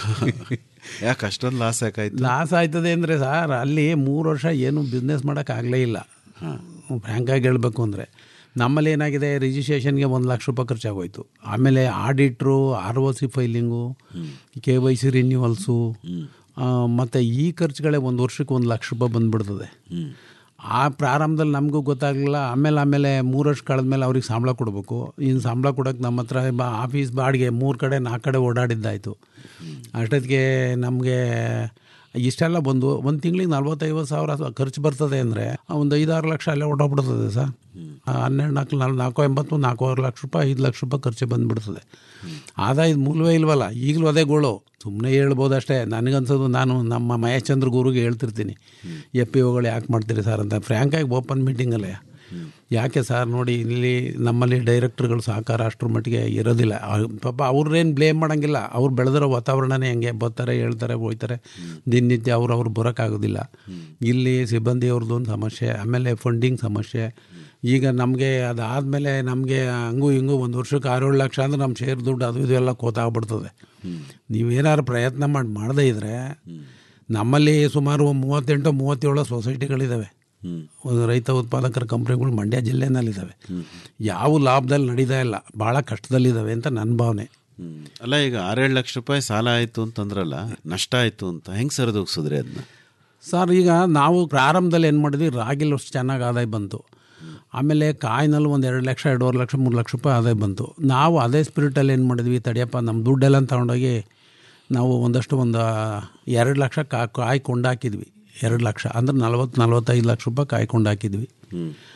ಯಾಕೆ ಅಷ್ಟೊಂದು ಲಾಸ್ ಯಾಕಾಯ್ತು ಲಾಸ್ ಆಯ್ತದೆ ಅಂದರೆ ಸರ್ ಅಲ್ಲಿ ಮೂರು ವರ್ಷ ಏನು ಬಿಸ್ನೆಸ್ ಮಾಡೋಕ್ಕಾಗಲೇ ಇಲ್ಲ ಫ್ರ್ಯಾಂಕಾಗಿ ಹೇಳಬೇಕು ಅಂದರೆ ನಮ್ಮಲ್ಲಿ ಏನಾಗಿದೆ ರಿಜಿಸ್ಟ್ರೇಷನ್ಗೆ ಒಂದು ಲಕ್ಷ ರೂಪಾಯಿ ಖರ್ಚಾಗೋಯ್ತು ಆಮೇಲೆ auditor R O C filing K Y C renewals ಮತ್ತು ಈ ಖರ್ಚುಗಳೇ ಒಂದು ವರ್ಷಕ್ಕೆ ಒಂದು ಲಕ್ಷ ರೂಪಾಯಿ ಬಂದ್ಬಿಡ್ತದೆ ಆ ಪ್ರಾರಂಭದಲ್ಲಿ ನಮಗೂ ಗೊತ್ತಾಗಲಿಲ್ಲ ಆಮೇಲೆ ಆಮೇಲೆ ಮೂರು ವರ್ಷ ಕಳೆದ್ಮೇಲೆ ಅವ್ರಿಗೆ ಸಂಬಳ ಕೊಡಬೇಕು ಇನ್ನು ಸಂಬಳ ಕೊಡೋಕೆ ನಮ್ಮ ಹತ್ರ ಬ ಆಫೀಸ್ ಬಾಡಿಗೆ ಮೂರು ಕಡೆ ನಾಲ್ಕು ಕಡೆ ಓಡಾಡಿದ್ದಾಯಿತು ಅಷ್ಟೊತ್ತಿಗೆ ನಮಗೆ ಇಷ್ಟೆಲ್ಲ ಬಂದು ಒಂದು ತಿಂಗಳಿಗೆ ನಲ್ವತ್ತೈವತ್ತು ಸಾವಿರ ಸ- ಖರ್ಚು ಬರ್ತದೆ ಅಂದರೆ ಒಂದು ಐದಾರು ಲಕ್ಷ ಅಲ್ಲೇ ಹೊಟ್ಟೋಗ್ಬಿಡ್ತದೆ ಸರ್ ಆ ಹನ್ನೆರಡು ನಾಲ್ಕು ನಾಲ್ಕು ನಾಲ್ಕು ಎಂಬತ್ತು ನಾಲ್ಕೂವರೆ ಲಕ್ಷ ರೂಪಾಯಿ ಐದು ಲಕ್ಷ ರೂಪಾಯಿ ಖರ್ಚು ಬಂದುಬಿಡ್ತದೆ ಆದಾಯದ ಮೂಲವೇ ಇಲ್ವಲ್ಲ ಈಗಲೂ ಅದೇ ಗೋಳು ಸುಮ್ಮನೆ ಹೇಳ್ಬೋದು ಅಷ್ಟೇ ನನಗನ್ಸೋದು ನಾನು ನಮ್ಮ ಮಹೇಶ್ ಚಂದ್ರ ಗುರುಗೆ ಹೇಳ್ತಿರ್ತೀನಿ ಎಫ್ ಪಿ ಒಗಳು ಯಾಕೆ ಮಾಡ್ತೀರಿ ಸರ್ ಅಂತ ಫ್ರ್ಯಾಂಕಾಗಿ ಓಪನ್ ಮೀಟಿಂಗಲ್ಲೇ ಯಾಕೆ ಸರ್ ನೋಡಿ ಇಲ್ಲಿ ನಮ್ಮಲ್ಲಿ ಡೈರೆಕ್ಟರ್ಗಳು ಸಹಕಾರ ಅಷ್ಟರ ಮಟ್ಟಿಗೆ ಇರೋದಿಲ್ಲ ಆ- ಪಾಪ ಅವ್ರೇನು ಬ್ಲೇಮ್ ಮಾಡೋಂಗಿಲ್ಲ ಅವ್ರು ಬೆಳೆದಿರೋ ವಾತಾವರಣನೇ ಹೆಂಗೆ ಬರ್ತಾರೆ ಹೇಳ್ತಾರೆ ಹೋಯ್ತಾರೆ ದಿನನಿತ್ಯ ಅವ್ರು ಅವ್ರು ಬರೋಕ್ಕಾಗೋದಿಲ್ಲ ಇಲ್ಲಿ ಸಿಬ್ಬಂದಿಯವ್ರದ್ದು ಒಂದು ಸಮಸ್ಯೆ ಆಮೇಲೆ ಫಂಡಿಂಗ್ ಸಮಸ್ಯೆ ಈಗ ನಮಗೆ ಅದಾದಮೇಲೆ ನಮಗೆ ಹಂಗೂ ಹಿಂಗೂ ಒಂದು ವರ್ಷಕ್ಕೆ ಆರೇಳು ಲಕ್ಷ ಅಂದರೆ ನಮ್ಮ ಶೇರ್ ದುಡ್ಡು ಅದು ಇದು ಎಲ್ಲ ಕೋತಾಗ್ಬಿಡ್ತದೆ ನೀವೇನಾದ್ರು ಪ್ರಯತ್ನ ಮಾಡಿ ಮಾಡದೇ ಇದ್ದರೆ ನಮ್ಮಲ್ಲಿ ಸುಮಾರು ಮೂವತ್ತೆಂಟು ಮೂವತ್ತೇಳು ಸೊಸೈಟಿಗಳಿದ್ದಾವೆ ಒಂದು ರೈತ ಉತ್ಪಾದಕರ ಕಂಪ್ನಿಗಳು ಮಂಡ್ಯ ಜಿಲ್ಲೆನಲ್ಲಿದ್ದಾವೆ ಯಾವ ಲಾಭದಲ್ಲಿ ನಡೀತಾ ಇಲ್ಲ ಭಾಳ ಕಷ್ಟದಲ್ಲಿದ್ದಾವೆ ಅಂತ ನನ್ನ ಭಾವನೆ ಅಲ್ಲ ಈಗ ಆರೇಳು ಲಕ್ಷ ರೂಪಾಯಿ ಸಾಲ ಆಯಿತು ಅಂತಂದ್ರಲ್ಲ ನಷ್ಟ ಆಯಿತು ಅಂತ ಹೆಂಗೆ ಸರಿದೂಗಿಸಿದ್ರಿ ಅದನ್ನ ಸರ್ ಈಗ ನಾವು ಪ್ರಾರಂಭದಲ್ಲಿ ಏನು ಮಾಡಿದ್ವಿ ರಾಗಿಲಿ ಅಷ್ಟು ಚೆನ್ನಾಗಿ ಆದಾಯ ಬಂತು ಆಮೇಲೆ ಕಾಯಿನಲ್ಲಿ ಒಂದು ಎರಡು ಲಕ್ಷ ಎರಡೂವರೆ ಲಕ್ಷ ಮೂರು ಲಕ್ಷ ರೂಪಾಯಿ ಆದಾಯ ಬಂತು ನಾವು ಅದೇ ಸ್ಪಿರಿಟಲ್ಲಿ ಏನು ಮಾಡಿದ್ವಿ ತಡಿಯಪ್ಪ ನಮ್ಮ ದುಡ್ಡೆಲ್ಲ ತಗೊಂಡೋಗಿ ನಾವು ಒಂದಷ್ಟು ಒಂದು ಎರಡು ಲಕ್ಷ ಕಾ ಕಾಯಿ ಕೊಂಡಾಕಿದ್ವಿ ಎರಡು ಲಕ್ಷ ಅಂದ್ರೆ ನಲ್ವತ್ತು ನಲ್ವತ್ತೈದು ಲಕ್ಷ ರೂಪಾಯಿ ಕಾಯಿ ಕೊಂಡಾಕಿದ್ವಿ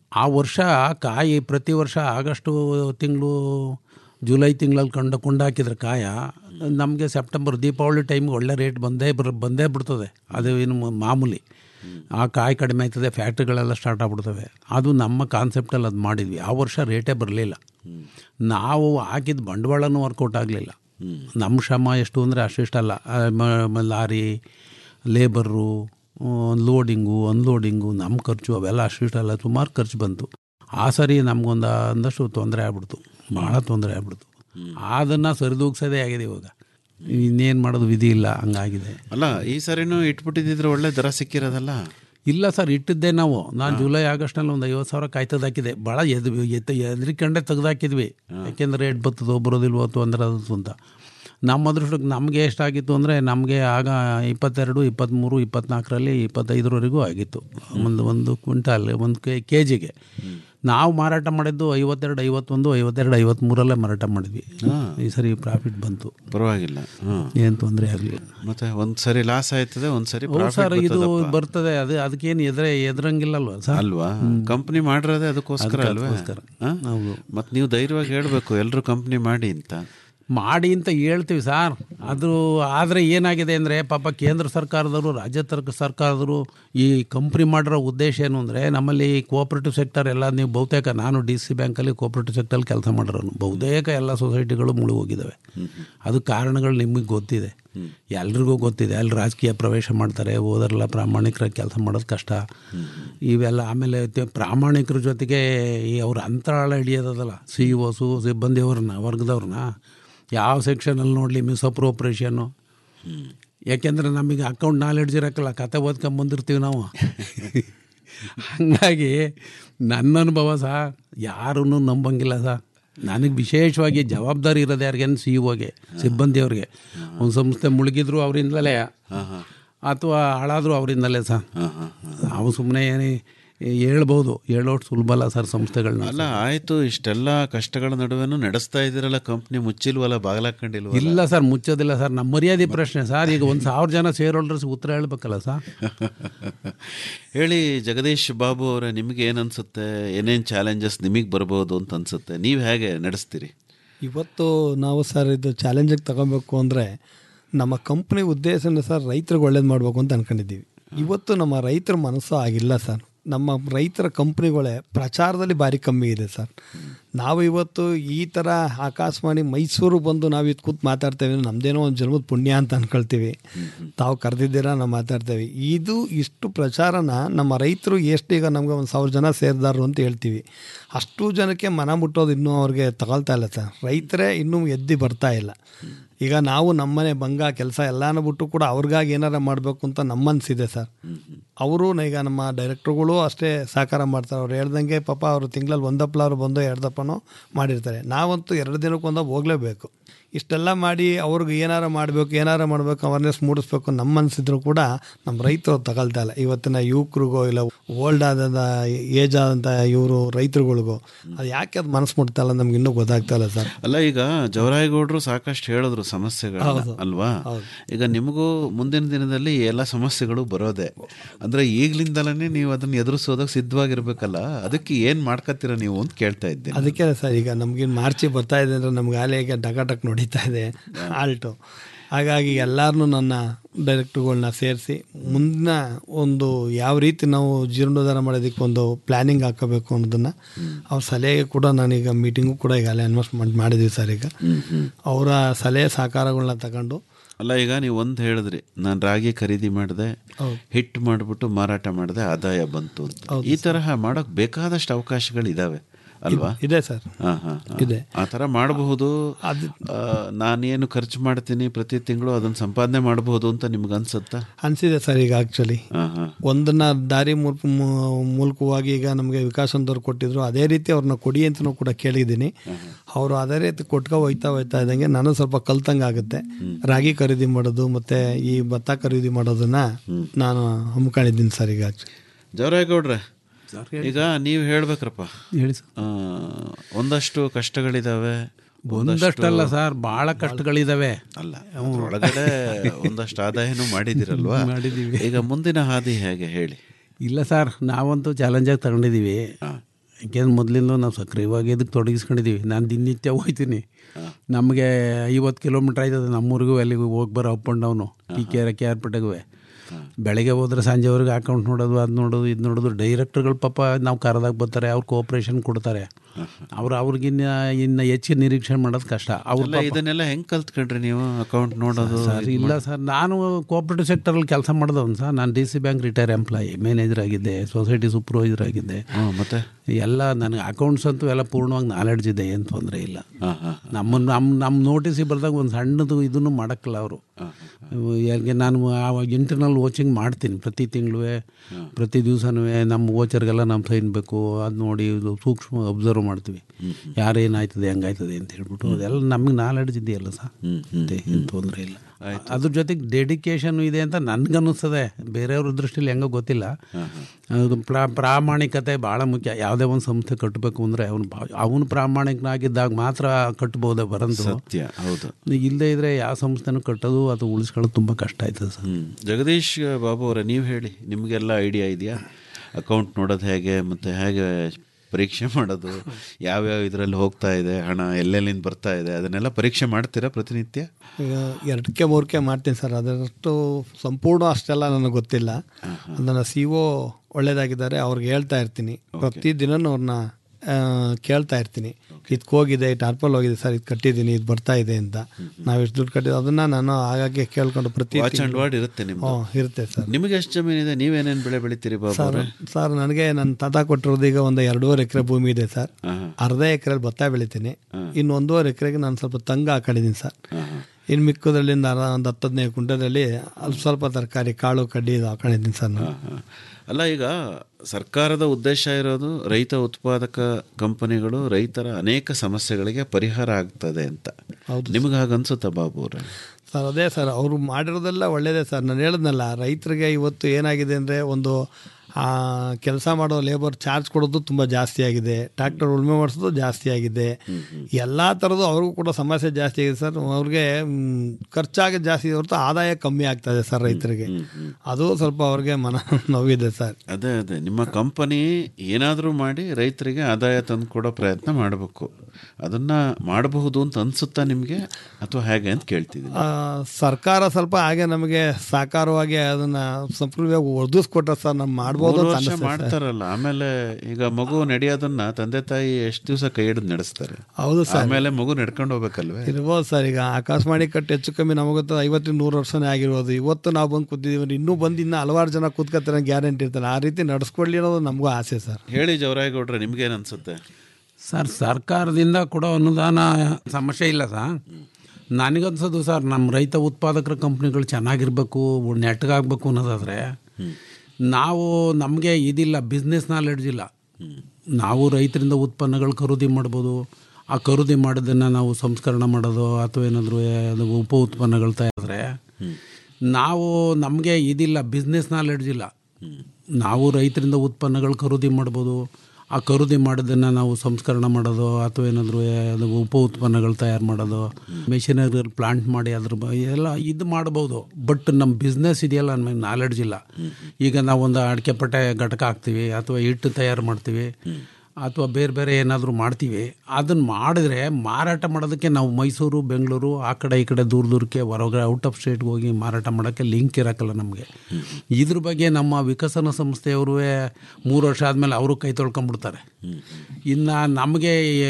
ಆ ವರ್ಷ ಕಾಯಿ ಪ್ರತಿ ವರ್ಷ ಆಗಸ್ಟು ತಿಂಗಳು ಜುಲೈ ತಿಂಗಳಲ್ಲಿ ಕಂಡು ಕೊಂಡಾಕಿದ್ರೆ ಕಾಯ ನಮಗೆ ಸೆಪ್ಟೆಂಬರ್ ದೀಪಾವಳಿ ಟೈಮ್ಗೆ ಒಳ್ಳೆ ರೇಟ್ ಬಂದೇ ಬರ್ ಬಂದೇ ಬಿಡ್ತದೆ ಅದು ಇನ್ನು ಮ- ಮಾಮೂಲಿ ಆ ಕಾಯಿ ಕಡಿಮೆ ಆಯ್ತದೆ ಫ್ಯಾಕ್ಟ್ರಿಗಳೆಲ್ಲ ಸ್ಟಾರ್ಟ್ ಆಗ್ಬಿಡ್ತವೆ ಅದು ನಮ್ಮ ಕಾನ್ಸೆಪ್ಟಲ್ಲಿ ಅದು ಮಾಡಿದ್ವಿ ಆ ವರ್ಷ ರೇಟೇ ಬರಲಿಲ್ಲ ನಾವು ಹಾಕಿದ ಬಂಡವಾಳನೂ ವರ್ಕೌಟ್ ಆಗಲಿಲ್ಲ ನಮ್ಮ ಶ್ರಮ ಎಷ್ಟು ಅಂದರೆ ಅಷ್ಟಿಷ್ಟಲ್ಲ ಆ, ಮ- ಮ- ಲಾರಿ ಲೇಬರು ಲೋಡಿಂಗು ಅನ್ಲೋಡಿಂಗು ನಮ್ಮ ಖರ್ಚು ಅವೆಲ್ಲ ಅಷ್ಟಿಷ್ಟಲ್ಲ ಸುಮಾರು ಖರ್ಚು ಬಂತು ಆ ಸರಿ ನಮಗೊಂದು ಒಂದಷ್ಟು ತೊಂದರೆ ಆಗ್ಬಿಡ್ತು ಭಾಳ ತೊಂದರೆ ಆಗ್ಬಿಡ್ತು ಅದನ್ನು ಸರಿದೂಗ್ಸೋದೇ ಆಗಿದೆ ಇವಾಗ ಇನ್ನೇನು ಮಾಡೋದು ವಿಧಿ ಇಲ್ಲ ಹಂಗಾಗಿದೆ ಅಲ್ಲ ಈ ಸರಿನೂ ಇಟ್ಬಿಟ್ಟಿದ್ರೆ ಒಳ್ಳೆ ದರ ಸಿಕ್ಕಿರೋದಲ್ಲ ಇಲ್ಲ ಸರ್ ಇಟ್ಟಿದ್ದೆ ನಾವು ನಾನು ಜುಲೈ ಆಗಸ್ಟ್ನಲ್ಲಿ ಒಂದು ಐವತ್ತು ಸಾವಿರ ಕಾಯ್ತದ ಹಾಕಿದೆ ಭಾಳ ಎದ್ ಎತ್ತ ಎದ್ರಿಕಂಡೆ ತೆಗ್ದಾಕಿದ್ವಿ ಯಾಕೆಂದ್ರೆ ರೇಟ್ ಬರ್ತದೋ ಬರೋದಿಲ್ವೋ ತೊಂದರೆ ಅದು ಅಂತ ನಮ್ಮ ಅದೃಷ್ಟಕ್ಕೆ ನಮಗೆ ಎಷ್ಟಾಗಿತ್ತು ಅಂದರೆ ನಮಗೆ ಆಗ ಇಪ್ಪತ್ತೆರಡು ಇಪ್ಪತ್ತ್ಮೂರು ಇಪ್ಪತ್ನಾಲ್ಕರಲ್ಲಿ ಇಪ್ಪತ್ತೈದರವರೆಗೂ ಆಗಿತ್ತು ಒಂದು ಒಂದು ಕ್ವಿಂಟಾಲ್ ಒಂದು ಕೆ ಕೆ ಜಿಗೆ ನಾವು ಮಾರಾಟ ಮಾಡಿದ್ದು ಐವತ್ತೆರಡು ಐವತ್ತೊಂದು ಐವತ್ತೆರಡು ಐವತ್ತ್ಮೂರಲ್ಲೇ ಮಾರಾಟ ಮಾಡಿದ್ವಿ ಈ ಸರಿ ಪ್ರಾಫಿಟ್ ಬಂತು ಪರವಾಗಿಲ್ಲ ಹಾಂ ಏನು ತೊಂದರೆ ಆಗಲಿಲ್ಲ ಮತ್ತೆ ಒಂದು ಸರಿ ಲಾಸ್ ಆಯ್ತದೆ ಒಂದು ಸರಿ ಹೌದು profit ಸರ್ ಇದು ಬರ್ತದಪ್ಪ. ಬರ್ತದೆ ಅದು ಅದಕ್ಕೇನು ಎದುರೆ ಎದುರಂಗಿಲ್ಲಲ್ವ ಸರ್ ಅಲ್ವಾ ಕಂಪ್ನಿ ಮಾಡಿರೋದೇ ಅದಕ್ಕೋಸ್ಕರ ಅಲ್ವಾ ಅದಕ್ಕೋಸ್ಕರ. ಹೌದು. ಮತ್ತು ನೀವು ಧೈರ್ಯವಾಗಿ ಹೇಳ್ಬೇಕು ಎಲ್ಲರೂ ಕಂಪ್ನಿ ಮಾಡಿ ಅಂತ ಮಾಡಿ ಅಂತ ಹೇಳ್ತೀವಿ ಸರ್ ಅದು ಆದರೆ ಏನಾಗಿದೆ ಅಂದರೆ ಪಾಪ ಕೇಂದ್ರ ಸರ್ಕಾರದವರು ರಾಜ್ಯ ತರ್ಕ ಸರ್ಕಾರದವರು ಈ ಕಂಪ್ನಿ ಮಾಡಿರೋ ಉದ್ದೇಶ ಏನು ಅಂದರೆ ನಮ್ಮಲ್ಲಿ ಕೋಆಪ್ರೇಟಿವ್ ಸೆಕ್ಟರ್ ಎಲ್ಲ ನೀವು ಬಹುತೇಕ ನಾನು ಡಿ ಸಿ ಬ್ಯಾಂಕಲ್ಲಿ ಕೋಆಪ್ರೇಟಿವ್ ಸೆಕ್ಟರಲ್ಲಿ ಕೆಲಸ ಮಾಡಿರೋನು ಬಹುತೇಕ ಎಲ್ಲ ಸೊಸೈಟಿಗಳು ಮುಳುಗಿ ಹೋಗಿದ್ದಾವೆ ಅದು ಕಾರಣಗಳು ನಿಮಗೆ ಗೊತ್ತಿದೆ ಎಲ್ರಿಗೂ ಗೊತ್ತಿದೆ ಅಲ್ಲಿ ರಾಜಕೀಯ ಪ್ರವೇಶ ಮಾಡ್ತಾರೆ ಹೋದರೆಲ್ಲ ಪ್ರಾಮಾಣಿಕರಾಗಿ ಕೆಲಸ ಮಾಡೋದು ಕಷ್ಟ ಇವೆಲ್ಲ ಆಮೇಲೆ ತೆ- ಪ್ರಾಮಾಣಿಕರ ಜೊತೆಗೆ ಈ ಅವ್ರ ಅಂತರಾಳ ಹಿಡಿಯೋದಲ್ಲ ಸಿ ಇ ಒಸು ಸಿಬ್ಬಂದಿಯವ್ರನ್ನ ವರ್ಗದವ್ರನ್ನ ಯಾವ ಸೆಕ್ಷನಲ್ಲಿ ನೋಡಲಿ ಮಿಸ್ಅಪ್ರೋಪ್ರೇಷನ್ನು ಯಾಕೆಂದರೆ ನಮಗೆ ಅಕೌಂಟ್ ನಾಲೆಡ್ಜ್ ಇರೋಕ್ಕಲ್ಲ ಕತೆ ಓದ್ಕೊಂಬಂದಿರ್ತೀವಿ ನಾವು ಹಾಗಾಗಿ ನನ್ನ ಅನುಭವ ಸಹ ಯಾರನ್ನು ನಂಬಂಗಿಲ್ಲ ಸಹ ನನಗೆ ವಿಶೇಷವಾಗಿ ಜವಾಬ್ದಾರಿ ಇರೋದು ಯಾರಿಗೇನು ಸಿ ಇಒಗೆ ಸಿಬ್ಬಂದಿಯವ್ರಿಗೆ ಒಂದು ಸಂಸ್ಥೆ ಮುಳುಗಿದ್ರು ಅವರಿಂದಲೇ ಅಥವಾ ಹಾಳಾದರೂ ಅವರಿಂದಲೇ ಸಹ ನಾವು ಸುಮ್ಮನೆ ಏನೇ ಹೇಳ್ಬೋದು ಹೇಳೋಷ್ಟು ಸುಲಭ ಅಲ್ಲ ಸರ್ ಸಂಸ್ಥೆಗಳನ್ನ ಅಲ್ಲ ಆಯ್ತು ಇಷ್ಟೆಲ್ಲ ಕಷ್ಟಗಳ ನಡುವೆನೂ ನಡೆಸ್ತಾ ಇದ್ದೀರಲ್ಲ ಕಂಪ್ನಿ ಮುಚ್ಚಿಲ್ವಲ್ಲ ಬಾಗ್ಲಾಕೊಂಡಿಲ್ವಲ್ಲ ಇಲ್ಲ ಸರ್ ಮುಚ್ಚೋದಿಲ್ಲ ಸರ್ ನಮ್ಮ ಮರ್ಯಾದೆ ಪ್ರಶ್ನೆ ಸರ್ ಈಗ ಒಂದು ಸಾವಿರ ಜನ ಶೇರ್ ಹೋಲ್ಡರ್ಸ್ ಉತ್ತರ ಹೇಳ್ಬೇಕಲ್ಲ ಸರ್ ಹೇಳಿ ಜಗದೀಶ್ ಬಾಬು ಅವರೇ ನಿಮಗೆ ಏನು ಅನ್ಸುತ್ತೆ ಏನೇನು ಚಾಲೆಂಜಸ್ ನಿಮಗೆ ಬರ್ಬೋದು ಅಂತ ಅನ್ಸುತ್ತೆ ನೀವು ಹೇಗೆ ನಡೆಸ್ತೀರಿ ಇವತ್ತು ನಾವು ಸರ್ ಇದು ಚಾಲೆಂಜಿಗೆ ತಗೋಬೇಕು ಅಂದರೆ ನಮ್ಮ ಕಂಪ್ನಿ ಉದ್ದೇಶನ ಸರ್ ರೈತರಿಗೆ ಒಳ್ಳೇದು ಮಾಡಬೇಕು ಅಂತ ಅನ್ಕೊಂಡಿದ್ದೀವಿ ಇವತ್ತು ನಮ್ಮ ರೈತರ ಮನಸ್ಸು ಆಗಿಲ್ಲ ಸರ್ ನಮ್ಮ ರೈತರ ಕಂಪ್ನಿಗಳೇ ಪ್ರಚಾರದಲ್ಲಿ ಭಾರಿ ಕಮ್ಮಿ ಇದೆ ಸರ್ ನಾವು ಇವತ್ತು ಈ ಥರ ಆಕಾಶವಾಣಿ ಮೈಸೂರು ಬಂದು ನಾವು ಇದು ಕೂತು ಮಾತಾಡ್ತೇವೆ ನಮ್ಮದೇನೋ ಒಂದು ಜನ್ಮದ ಪುಣ್ಯ ಅಂತ ಅನ್ಕೊಳ್ತೀವಿ ತಾವು ಕರೆದಿದ್ದೀರಾ ನಾವು ಮಾತಾಡ್ತೇವೆ ಇದು ಇಷ್ಟು ಪ್ರಚಾರನ ನಮ್ಮ ರೈತರು ಎಷ್ಟು ಈಗ ನಮಗೆ ಒಂದು ಸಾವಿರ ಜನ ಸೇರಿದಾರು ಅಂತ ಹೇಳ್ತೀವಿ ಅಷ್ಟು ಜನಕ್ಕೆ ಮನ ಮುಟ್ಟೋದು ಇನ್ನೂ ಅವ್ರಿಗೆ ತಗೊಳ್ತಾ ಇಲ್ಲ ಸರ್ ರೈತರೇ ಇನ್ನೂ ಎದ್ದು ಬರ್ತಾ ಇಲ್ಲ ಈಗ ನಾವು ನಮ್ಮನೆ ಬಂಗ ಕೆಲಸ ಎಲ್ಲಾನು ಬಿಟ್ಟು ಕೂಡ ಅವ್ರಿಗಾಗಿ ಏನಾರ ಮಾಡಬೇಕು ಅಂತ ನಮ್ಮನ್ಸಿದೆ ಸರ್ ಅವರು ಈಗ ನಮ್ಮ ಡೈರೆಕ್ಟ್ರುಗಳು ಅಷ್ಟೇ ಸಹಕಾರ ಮಾಡ್ತಾರೆ ಅವ್ರು ಹೇಳ್ದಂಗೆ ಪಾಪ ಅವರು ತಿಂಗಳಲ್ಲಿ ಒಂದಪ್ಪಲ ಅವ್ರು ಬಂದು ಎರಡು ದಪ್ಪನೋ ಮಾಡಿರ್ತಾರೆ ನಾವಂತೂ ಎರಡು ದಿನಕ್ಕೆ ಒಂದಪ್ಪ ಹೋಗಲೇಬೇಕು ಇಷ್ಟೆಲ್ಲ ಮಾಡಿ ಅವ್ರಿಗೆ ಏನಾರ ಮಾಡಬೇಕು ಏನಾರ ಮಾಡಬೇಕು ಅವೇರ್ನೆಸ್ ಮೂಡಿಸ್ಬೇಕು ನಮ್ಮ ಅನ್ಸಿದ್ರು ಕೂಡ ನಮ್ಮ ರೈತರು ತಗೊಳ್ತಾ ಇಲ್ಲ ಇವತ್ತಿನ ಯುವಕರಿಗೋ ಇಲ್ಲ ಓಲ್ಡ್ ಆದ ಏಜ್ ಆದಂಥ ಇವರು ರೈತರುಗಳಿಗೋ ಅದು ಯಾಕೆ ಅದು ಮನಸ್ಸು ಮುಟ್ತಾ ಇಲ್ಲ ನಮ್ಗೆ ಇನ್ನೂ ಗೊತ್ತಾಗ್ತಾ ಇಲ್ಲ ಸರ್ ಅಲ್ಲ ಈಗ ಜವರಾಯಗೌಡರು ಸಾಕಷ್ಟು ಹೇಳಿದ್ರು ಸಮಸ್ಯೆಗಳು ಹೌದು. ಅಲ್ವಾ ಈಗ ನಿಮಗೂ ಮುಂದಿನ ದಿನದಲ್ಲಿ ಈ ಎಲ್ಲ ಸಮಸ್ಯೆಗಳು ಬರೋದೆ ಅಂದ್ರೆ ಈಗ್ಲಿಂದಲೇ ನೀವು ಅದನ್ನ ಎದುರಿಸೋದಕ್ಕೆ ಸಿದ್ಧವಾಗಿರ್ಬೇಕಲ್ಲ ಅದಕ್ಕೆ ಏನ್ ಮಾಡ್ಕತ್ತೀರ ನೀವು ಅಂತ ಕೇಳ್ತಾ ಇದ್ದೆ ಅದಕ್ಕೆ ಸರ್ ಈಗ ನಮ್ಗೆ ಮಾರ್ಚಿ ಬರ್ತಾ ಇದೆ ಅಂದರೆ ನಮ್ಗೆ ಆಲೆ ಈಗ ಡಕಾಟಕ್ ನೋಡಿತಾ ಇದೆ ಆಲ್ಟು ಹಾಗಾಗಿ ಎಲ್ಲರನ್ನೂ ನನ್ನ ಡೈರೆಕ್ಟ್ರುಗಳನ್ನ ಸೇರಿಸಿ ಮುಂದಿನ ಒಂದು ಯಾವ ರೀತಿ ನಾವು ಜೀರ್ಣೋದ್ಧಾರ ಮಾಡೋದಕ್ಕೆ ಒಂದು ಪ್ಲ್ಯಾನಿಂಗ್ ಹಾಕೋಬೇಕು ಅನ್ನೋದನ್ನು ಅವ್ರ ಸಲಹೆಗೆ ಕೂಡ ನಾನೀಗ ಮೀಟಿಂಗು ಕೂಡ ಈಗ ಅಲ್ಲೇ ಇನ್ವೆಸ್ಟ್ಮೆಂಟ್ ಮಾಡಿದ್ದೀವಿ ಸರ್ ಈಗ ಅವರ ಸಲಹೆ ಸಹಕಾರಗಳನ್ನ ತಗೊಂಡು ಅಲ್ಲ ಈಗ ನೀವು ಒಂದು ಹೇಳಿದ್ರಿ ನಾನು ರಾಗಿ ಖರೀದಿ ಮಾಡಿದೆ ಹೌದು. ಹಿಟ್ಟು ಮಾಡಿಬಿಟ್ಟು ಮಾರಾಟ ಮಾಡಿದೆ ಆದಾಯ ಬಂತು ಅಂತ ಈ ತರಹ ಮಾಡೋಕ್ ಬೇಕಾದಷ್ಟು ಅವಕಾಶಗಳಿದಾವೆ ಅಲ್ವಾ ಇದೆ ಸರ್ ಹಾ, ಹಾ, ಹಾ. ಇದೆ. ಆ ಥರ ಮಾಡಬಹುದು ಆ, ನಾನೇನು ಖರ್ಚು ಮಾಡ್ತೀನಿ ಪ್ರತಿ ತಿಂಗಳು ಅದನ್ನ ಸಂಪಾದನೆ ಮಾಡಬಹುದು ಅಂತ ನಿಮ್ಗೆ ಅನ್ಸುತ್ತಾ ಅನಿಸಿದೆ ಸರ್ ಈಗ ಆ್ಯಕ್ಚುಲಿ ಹಾ, ಹಾ. ಒಂದನ್ನ ದಾರಿ ಮೂಲಕ ಮೂಲಕವಾಗಿ ಈಗ ನಮಗೆ ವಿಕಾಸ್ ಅಂತವ್ರು ಕೊಟ್ಟಿದ್ರು ಅದೇ ರೀತಿ ಅವ್ರನ್ನ ಕೊಡಿ ಅಂತಲೂ ಕೂಡ ಕೇಳಿದ್ದೀನಿ ಅವರು ಅದೇ ರೀತಿ ಕೊಟ್ಕೊ ಹೋಯ್ತಾ ಹೋಯ್ತಾ ಇದ್ದಂಗೆ ನಾನು ಸ್ವಲ್ಪ ಕಲ್ತಂಗೆ ಆಗುತ್ತೆ ರಾಗಿ ಖರೀದಿ ಮಾಡೋದು ಮತ್ತೆ ಈ ಭತ್ತ ಖರೀದಿ ಮಾಡೋದನ್ನ ನಾನು ಹಮ್ಮಿಕೊಂಡಿದ್ದೀನಿ ಸರ್ ಈಗ ಜವರಾಯಗೌಡ್ರೆ ಈಗ ನೀವು ಹೇಳ್ಬೇಕ್ರಪ್ಪ ಹೇಳಿ ಸರ್ ಆ, ಒಂದಷ್ಟು ಕಷ್ಟಗಳಿದಾವೆ ಒಂದಷ್ಟಲ್ಲ ಸರ್ ಭಾಳ ಕಷ್ಟಗಳಿದಾವೆ ಅಲ್ಲ ಒಳಗಡೆ ಒಂದಷ್ಟು ಆದಾಯನೂ ಮಾಡಿದಿರಲ್ವಾ ಮಾಡಿದೀವಿ. ಈಗ ಮುಂದಿನ ಹಾದಿ ಹೇಗೆ ಹೇಳಿ ಇಲ್ಲ ಸರ್ ನಾವಂತೂ ಚಾಲೆಂಜಾಗಿ ತಗೊಂಡಿದ್ದೀವಿ ಯಾಕೆಂದ್ರೆ ಮೊದಲಿಂದ ನಾವು ಸಕ್ರಿಯವಾಗಿ ಇದಕ್ಕೆ ತೊಡಗಿಸ್ಕೊಂಡಿದ್ದೀವಿ ನಾನು ದಿನನಿತ್ಯ ಹೋಗ್ತೀನಿ ನಮಗೆ ಐವತ್ತು ಕಿಲೋಮೀಟ್ರ್ ಆಯ್ತದೆ ನಮ್ಮೂರಿಗೂ ಅಲ್ಲಿಗೆ ಹೋಗಿ ಬರೋ ಅಪ್ ಆ್ಯಂಡ್ ಡೌನು ಈ ಕೆ ಆರ್ ಕೆ ಆರ್ ಪೇಟೆಗೂ ಬೆಳಗ್ಗೆ ಹೋದ್ರೆ ಸಂಜೆವರೆಗೆ ಅಕೌಂಟ್ ನೋಡೋದು ಅದು ನೋಡೋದು ಇದು ನೋಡೋದು ಡೈರೆಕ್ಟರ್ಗಳು ಪಾಪ ನಾವು ಕರೆದಾಗ ಬರ್ತಾರೆ ಅವ್ರು ಕೋಆಪ್ರೇಷನ್ ಕೊಡ್ತಾರೆ ಅವ್ರು ಅವ್ರಿಗಿನ್ನ ಇನ್ನು ಹೆಚ್ಚಿನ ನಿರೀಕ್ಷೆ ಮಾಡೋದು ಕಷ್ಟ ಅವ್ರು ಅಲ್ಲ, ಇದನ್ನೆಲ್ಲ ಹೆಂಗ್ ಕಲ್ತ್ಕೊಂಡ್ರಿ ನೀವು ಅಕೌಂಟ್ ನೋಡೋದು ಸರ್ ಇಲ್ಲ ಸರ್ ನಾನು ಕೋಆಪರೇಟಿವ್ ಸೆಕ್ಟರಲ್ಲಿ ಕೆಲಸ ಮಾಡಿದವನು ಸರ್ ನಾನು D C bank retire employee manager ಆಗಿದ್ದೆ ಸೊಸೈಟಿ ಸೂಪರ್ವೈಸರ್ ಆಗಿದ್ದೆ ಮತ್ತೆ ಎಲ್ಲ ನನಗೆ ಅಕೌಂಟ್ಸ್ ಅಂತೂ ಎಲ್ಲ ಪೂರ್ಣವಾಗಿ ನಾಲೆಡ್ಜ್ ಇದೆ ಏನು ತೊಂದರೆ ಇಲ್ಲ ನಮ್ಮ ನಮ್ಮ ನಮ್ಮ ನೋಟಿಸಿಗೆ ಬರ್ದಾಗ ಒಂದು ಸಣ್ಣದು ಇದನ್ನು ಮಾಡೋಕ್ಕಲ್ಲ ಅವರು ಯಾರಿಗೆ ನಾನು ಇಂಟರ್ನಲ್ ವಾಚಿಂಗ್ ಮಾಡ್ತೀನಿ ಪ್ರತಿ ತಿಂಗಳು ಪ್ರತಿ ದಿವಸನೂ ನಮ್ಮ ವೋಚರ್ಗೆಲ್ಲ ನಮ್ಮ ಸೈನ್ ಬೇಕು ಅದು ನೋಡಿ ಇದು ಸೂಕ್ಷ್ಮ ಅಬ್ಸರ್ವ್ ಮಾಡ್ತೀವಿ ಯಾರೇನಾಯ್ತದೆ ಹೆಂಗಾಯ್ತದೆ ಅಂತ ಹೇಳ್ಬಿಟ್ಟು ಅದೆಲ್ಲ ನಮಗೆ ನಾಲೆಡ್ಜ್ ಇದೆಯಲ್ಲ ಸರ್ ಮತ್ತೆ ಏನು ತೊಂದರೆ ಇಲ್ಲ ಅದ್ರ ಜೊತೆಗೆ ಡೆಡಿಕೇಶನ್ ಇದೆ ಅಂತ ನನ್ಗನ್ನಿಸ್ತದೆ ಬೇರೆಯವ್ರ ದೃಷ್ಟಿಲಿ ಹೆಂಗೋ ಗೊತ್ತಿಲ್ಲ ಅದು ಪ್ರಾ- ಪ್ರಾಮಾಣಿಕತೆ ಭಾಳ ಮುಖ್ಯ ಯಾವುದೇ ಒಂದು ಸಂಸ್ಥೆ ಕಟ್ಟಬೇಕು ಅಂದರೆ ಅವನು ಅವನು ಪ್ರಾಮಾಣಿಕನಾಗಿದ್ದಾಗ ಮಾತ್ರ ಕಟ್ಬೋದೇ ಬರಂದು ಸತ್ಯ ಹೌದು ಇಲ್ಲದೇ ಇದ್ರೆ ಯಾವ ಸಂಸ್ಥೆನೂ ಕಟ್ಟೋದು ಅದು ಉಳಿಸ್ಕೊಳ್ಳೋದು ತುಂಬ ಕಷ್ಟ ಆಯ್ತದೆ ಸರ್ ಜಗದೀಶ್ ಬಾಬು ಅವರೇ ನೀವು ಹೇಳಿ ನಿಮಗೆಲ್ಲ ಐಡಿಯಾ ಇದೆಯಾ ಅಕೌಂಟ್ ನೋಡೋದು ಹೇಗೆ ಮತ್ತು ಹೇಗೆ ಪರೀಕ್ಷೆ ಮಾಡೋದು ಯಾವ್ಯಾವ ಇದರಲ್ಲಿ ಹೋಗ್ತಾ ಇದೆ ಹಣ ಎಲ್ಲೆಲ್ಲಿಂದ ಬರ್ತಾ ಇದೆ ಅದನ್ನೆಲ್ಲ ಪರೀಕ್ಷೆ ಮಾಡ್ತೀರಾ ಪ್ರತಿನಿತ್ಯ ಈಗ ಎರಡಕ್ಕೆ ಮೂರಕ್ಕೆ ಮಾಡ್ತೀನಿ ಸರ್ ಅದರಷ್ಟು ಸಂಪೂರ್ಣ ಅಷ್ಟೆಲ್ಲ ನನಗೆ ಗೊತ್ತಿಲ್ಲ ನನ್ನ ಸಿ ಒ ಒಳ್ಳೇದಾಗಿದ್ದಾರೆ ಅವ್ರಿಗೆ ಹೇಳ್ತಾ ಇರ್ತೀನಿ ಪ್ರತಿದಿನನೂ ಅವ್ರನ್ನ ಕೇಳ್ತಾ ಇರ್ತೀನಿ ಇದಕ್ಕೆ ಹೋಗಿದೆ ಟಾರ್ಪಲ್ ಹೋಗಿದೆ ಸರ್ ಇದು ಕಟ್ಟಿದ್ದೀನಿ ಇದು ಬರ್ತಾ ಇದೆ ಅಂತ ನಾವು ಎಷ್ಟು ದುಡ್ಡು ಕಟ್ಟಿದ್ದು ಅದನ್ನ ನಾನು ಆಗಾಗ್ಗೆ ಕೇಳ್ಕೊಂಡು ಪ್ರತಿ ವಾಚ್ ಅಂಡ್ ತಿಂಗ್ಳು- ವಾರ್ಡ್ ಇರುತ್ತೆ ನಿಮ್ದು ಹ್ಞೂ, ಇರುತ್ತೆ ಸರ್ ನಿಮಗೆ ಎಷ್ಟು ಜಮೀನಿದೆ ನೀವೇನೇನು ಬೆಳೆ ಬೆಳಿತೀರಿ ಬಾಬು ಸರ್ ಅವರೇ ಸರ್ ನನಗೆ ನನ್ನ ತಾತ ಕೊಟ್ಟಿರೋದು ಈಗ ಒಂದು ಎರಡೂವರೆ ಎಕರೆ ಭೂಮಿ ಇದೆ ಸರ್ ಆಹಾ. ಅರ್ಧ ಎಕರೆಲಿ ಭತ್ತ ಬೆಳಿತೀನಿ ಇನ್ನು ಒಂದೂವರೆ ಎಕರೆಗೆ ನಾನು ಸ್ವಲ್ಪ ತಂಗ ಹಾಕೊಂಡಿದ್ದೀನಿ ಸರ್ ಇನ್ನು ಮಿಕ್ಕದ್ರಲ್ಲಿಂದ ಅರ- ಒಂದು ಹತ್ತು ಹದಿನೈದು ಕುಂಟದಲ್ಲಿ ಅಲ್ಲಿ ಸ್ವಲ್ಪ ತರಕಾರಿ ಕಾಳು ಕಡ್ಡಿ ಇದು ಹಾಕೊಂಡಿದ್ದೀನಿ ಸರ್ ನಾನು ಅಲ್ಲ ಈಗ ಸರ್ಕಾರದ ಉದ್ದೇಶ ಇರೋದು ರೈತ ಉತ್ಪಾದಕ ಕಂಪನಿಗಳು ರೈತರ ಅನೇಕ ಸಮಸ್ಯೆಗಳಿಗೆ ಪರಿಹಾರ ಆಗ್ತದೆ ಅಂತ ನಿಮಗೆ ಹಾಗೆ ಅನ್ಸುತ್ತಾ ಬಾಬು ಅವರೇ ಸರ್ ಅದೇ ಸರ್ ಅವರು ಮಾಡಿರೋದೆಲ್ಲ ಒಳ್ಳೇದೇ ಸರ್ ನಾನು ಹೇಳಿದ್ನಲ್ಲ ರೈತರಿಗೆ ಇವತ್ತು ಏನಾಗಿದೆ ಅಂದರೆ ಒಂದು ಕೆಲಸ ಮಾಡೋ ಲೇಬರ್ ಚಾರ್ಜ್ ಕೊಡೋದು ತುಂಬ ಜಾಸ್ತಿ ಆಗಿದೆ ಟ್ರ್ಯಾಕ್ಟರ್ ಉಳುಮೆ ಮಾಡಿಸೋದು ಜಾಸ್ತಿ ಆಗಿದೆ ಎಲ್ಲ ಥರದ್ದು ಅವ್ರಿಗೂ ಕೂಡ ಸಮಸ್ಯೆ ಜಾಸ್ತಿ ಆಗಿದೆ ಸರ್ ಅವ್ರಿಗೆ ಮ್, ಖರ್ಚಾಗೋದು ಜಾಸ್ತಿ ಇದೆ ಹೊರತು ಆದಾಯ ಕಮ್ಮಿ ಆಗ್ತದೆ ಸರ್ ರೈತರಿಗೆ ಅದು ಸ್ವಲ್ಪ ಅವ್ರಿಗೆ ಮನ ನೋವಿದೆ ಸರ್ ಅದೇ ಅದೇ ನಿಮ್ಮ ಕಂಪನಿ ಏನಾದರೂ ಮಾಡಿ ರೈತರಿಗೆ ಆದಾಯ ತಂದು ಕೊಡೋ ಪ್ರಯತ್ನ ಮಾಡಬೇಕು ಅದನ್ನ ಮಾಡಬಹುದು ಅಂತ ಅನ್ಸುತ್ತಾ ನಿಮಗೆ ಅಥವಾ ಹೇಗೆ ಅಂತ ಕೇಳ್ತಿದ್ದೀನಿ ಆ, ಸರ್ಕಾರ ಸ್ವಲ್ಪ ಹಾಗೆ ನಮಗೆ ಸಾಕಾರವಾಗಿ ಅದನ್ನ ಸಂಪೂರ್ಣವಾಗಿ ಒದಗಿಸ್ಕೊಟ್ರೆ ಸರ್ ನಾವು ಮಾಡ್ಬೋದು ಮೂರು ಅಂತ ವರ್ಷ ಅನಿಸ್ತದೆ ಸರ್. ಮಾಡ್ತಾರಲ್ಲ ಆಮೇಲೆ ಈಗ ಮಗು ನಡೆಯೋದನ್ನ ತಂದೆ ತಾಯಿ ಎಷ್ಟು ದಿವಸ ಕೈ ಹಿಡಿದು ನಡೆಸ್ತಾರೆ ಹೌದು ಸರ್. ಆಮೇಲೆ ಮಗು ನಡ್ಕೊಂಡು ಹೋಗ್ಬೇಕಲ್ವೇ ಇರ್ಬೋದು ಸರ್ ಈಗ ಆಕಾಶವಾಣಿ ಕಟ್ಟು ಹೆಚ್ಚು ಕಮ್ಮಿ ನಮಗೊತ್ತು ಐವತ್ತು ನೂರು ವರ್ಷನೇ ಆಗಿರ್ಬೋದು ಇವತ್ತು ನಾವು ಬಂದು ಕೂತಿದ್ದೀವಿ ಇನ್ನೂ ಬಂದು ಇನ್ನೂ ಹಲವಾರು ಜನ ಕೂತ್ಕೊತಾರೆ ಗ್ಯಾರಂಟಿ ಇರ್ತಾರೆ ಆ ರೀತಿ ನಡೆಸ್ಕೊಡ್ಲಿ ಅನ್ನೋದು ನಮಗೂ ಆಸೆ ಸರ್ ಹೇಳಿ ಜವರಾಯಗೌಡ್ರೆ ನಿಮ್ಗೇನ್ ಅನ್ಸುತ್ತೆ ಸರ್ ಸರ್ಕಾರದಿಂದ ಕೊಡೋ ಅನುದಾನ ಸಮಸ್ಯೆ ಇಲ್ಲ ಸರ್ ನನಗನ್ಸೋದು ಸರ್ ನಮ್ಮ ರೈತ ಉತ್ಪಾದಕರ ಕಂಪ್ನಿಗಳು ಚೆನ್ನಾಗಿರ್ಬೇಕು ನೆಟ್ಗಾಗಬೇಕು ಅನ್ನೋದಾದರೆ ನಾವು ನಮಗೆ ಇದಿಲ್ಲ ಬಿಸ್ನೆಸ್ ನಾಲೆಡ್ಜ್ ಇಲ್ಲ ನಾವು ರೈತರಿಂದ ಉತ್ಪನ್ನಗಳು ಖರೀದಿ ಮಾಡ್ಬೋದು ಆ ಖರೀದಿ ಮಾಡೋದನ್ನು ನಾವು ಸಂಸ್ಕರಣೆ ಮಾಡೋದು ಅಥವಾ ಏನಾದರೂ ಅದು ಉಪ ಉತ್ಪನ್ನಗಳು ತಯಾರಿದ್ರೆ ನಾವು ನಮಗೆ ಇದಿಲ್ಲ ಬಿಸ್ನೆಸ್ ನಾಲೆಡ್ಜ್ ಇಲ್ಲ ನಾವು ರೈತರಿಂದ ಉತ್ಪನ್ನಗಳು ಖರೀದಿ ಮಾಡ್ಬೋದು ಆ ಖರೀದಿ ಮಾಡೋದನ್ನು ನಾವು ಸಂಸ್ಕರಣೆ ಮಾಡೋದು ಅಥವಾ ಏನಾದರೂ ಅದು ಉಪ ಉತ್ಪನ್ನಗಳು ತಯಾರು ಮಾಡೋದು ಮೆಷಿನರಿ ಪ್ಲಾಂಟ್ ಮಾಡಿ ಅದ್ರ ಬ- ಎಲ್ಲ ಇದು ಮಾಡ್ಬೋದು ಬಟ್ ನಮ್ಮ ಬಿಸ್ನೆಸ್ ಇದೆಯಲ್ಲ ನಮಗೆ ನಾಲೆಡ್ಜ್ ಇಲ್ಲ ಈಗ ನಾವು ಒಂದು ಅಡಿಕೆ ಪಟ್ಟೆ ಘಟಕ ಹಾಕ್ತೀವಿ ಅಥವಾ ಹಿಟ್ಟು ತಯಾರು ಮಾಡ್ತೀವಿ ಅಥವಾ ಬೇರೆ ಬೇರೆ ಏನಾದರೂ ಮಾಡ್ತೀವಿ ಅದನ್ನು ಮಾಡಿದ್ರೆ ಮಾರಾಟ ಮಾಡೋದಕ್ಕೆ ನಾವು ಮೈಸೂರು ಬೆಂಗಳೂರು ಆ ಕಡೆ ಈ ಕಡೆ ದೂರ ದೂರಕ್ಕೆ ಹೊರಗಡೆ ಔಟ್ ಆಫ್ ಸ್ಟೇಟ್ಗೆ ಹೋಗಿ ಮಾರಾಟ ಮಾಡೋಕ್ಕೆ ಲಿಂಕ್ ಇರೋಕ್ಕಲ್ಲ ನಮಗೆ ಇದ್ರ ಬಗ್ಗೆ ನಮ್ಮ ವಿಕಸನ ಸಂಸ್ಥೆಯವರು ಮೂರು ವರ್ಷ ಆದಮೇಲೆ ಅವರು ಕೈ ತೊಳ್ಕೊಂಡ್ಬಿಡ್ತಾರೆ ಇನ್ನು ನಮಗೆ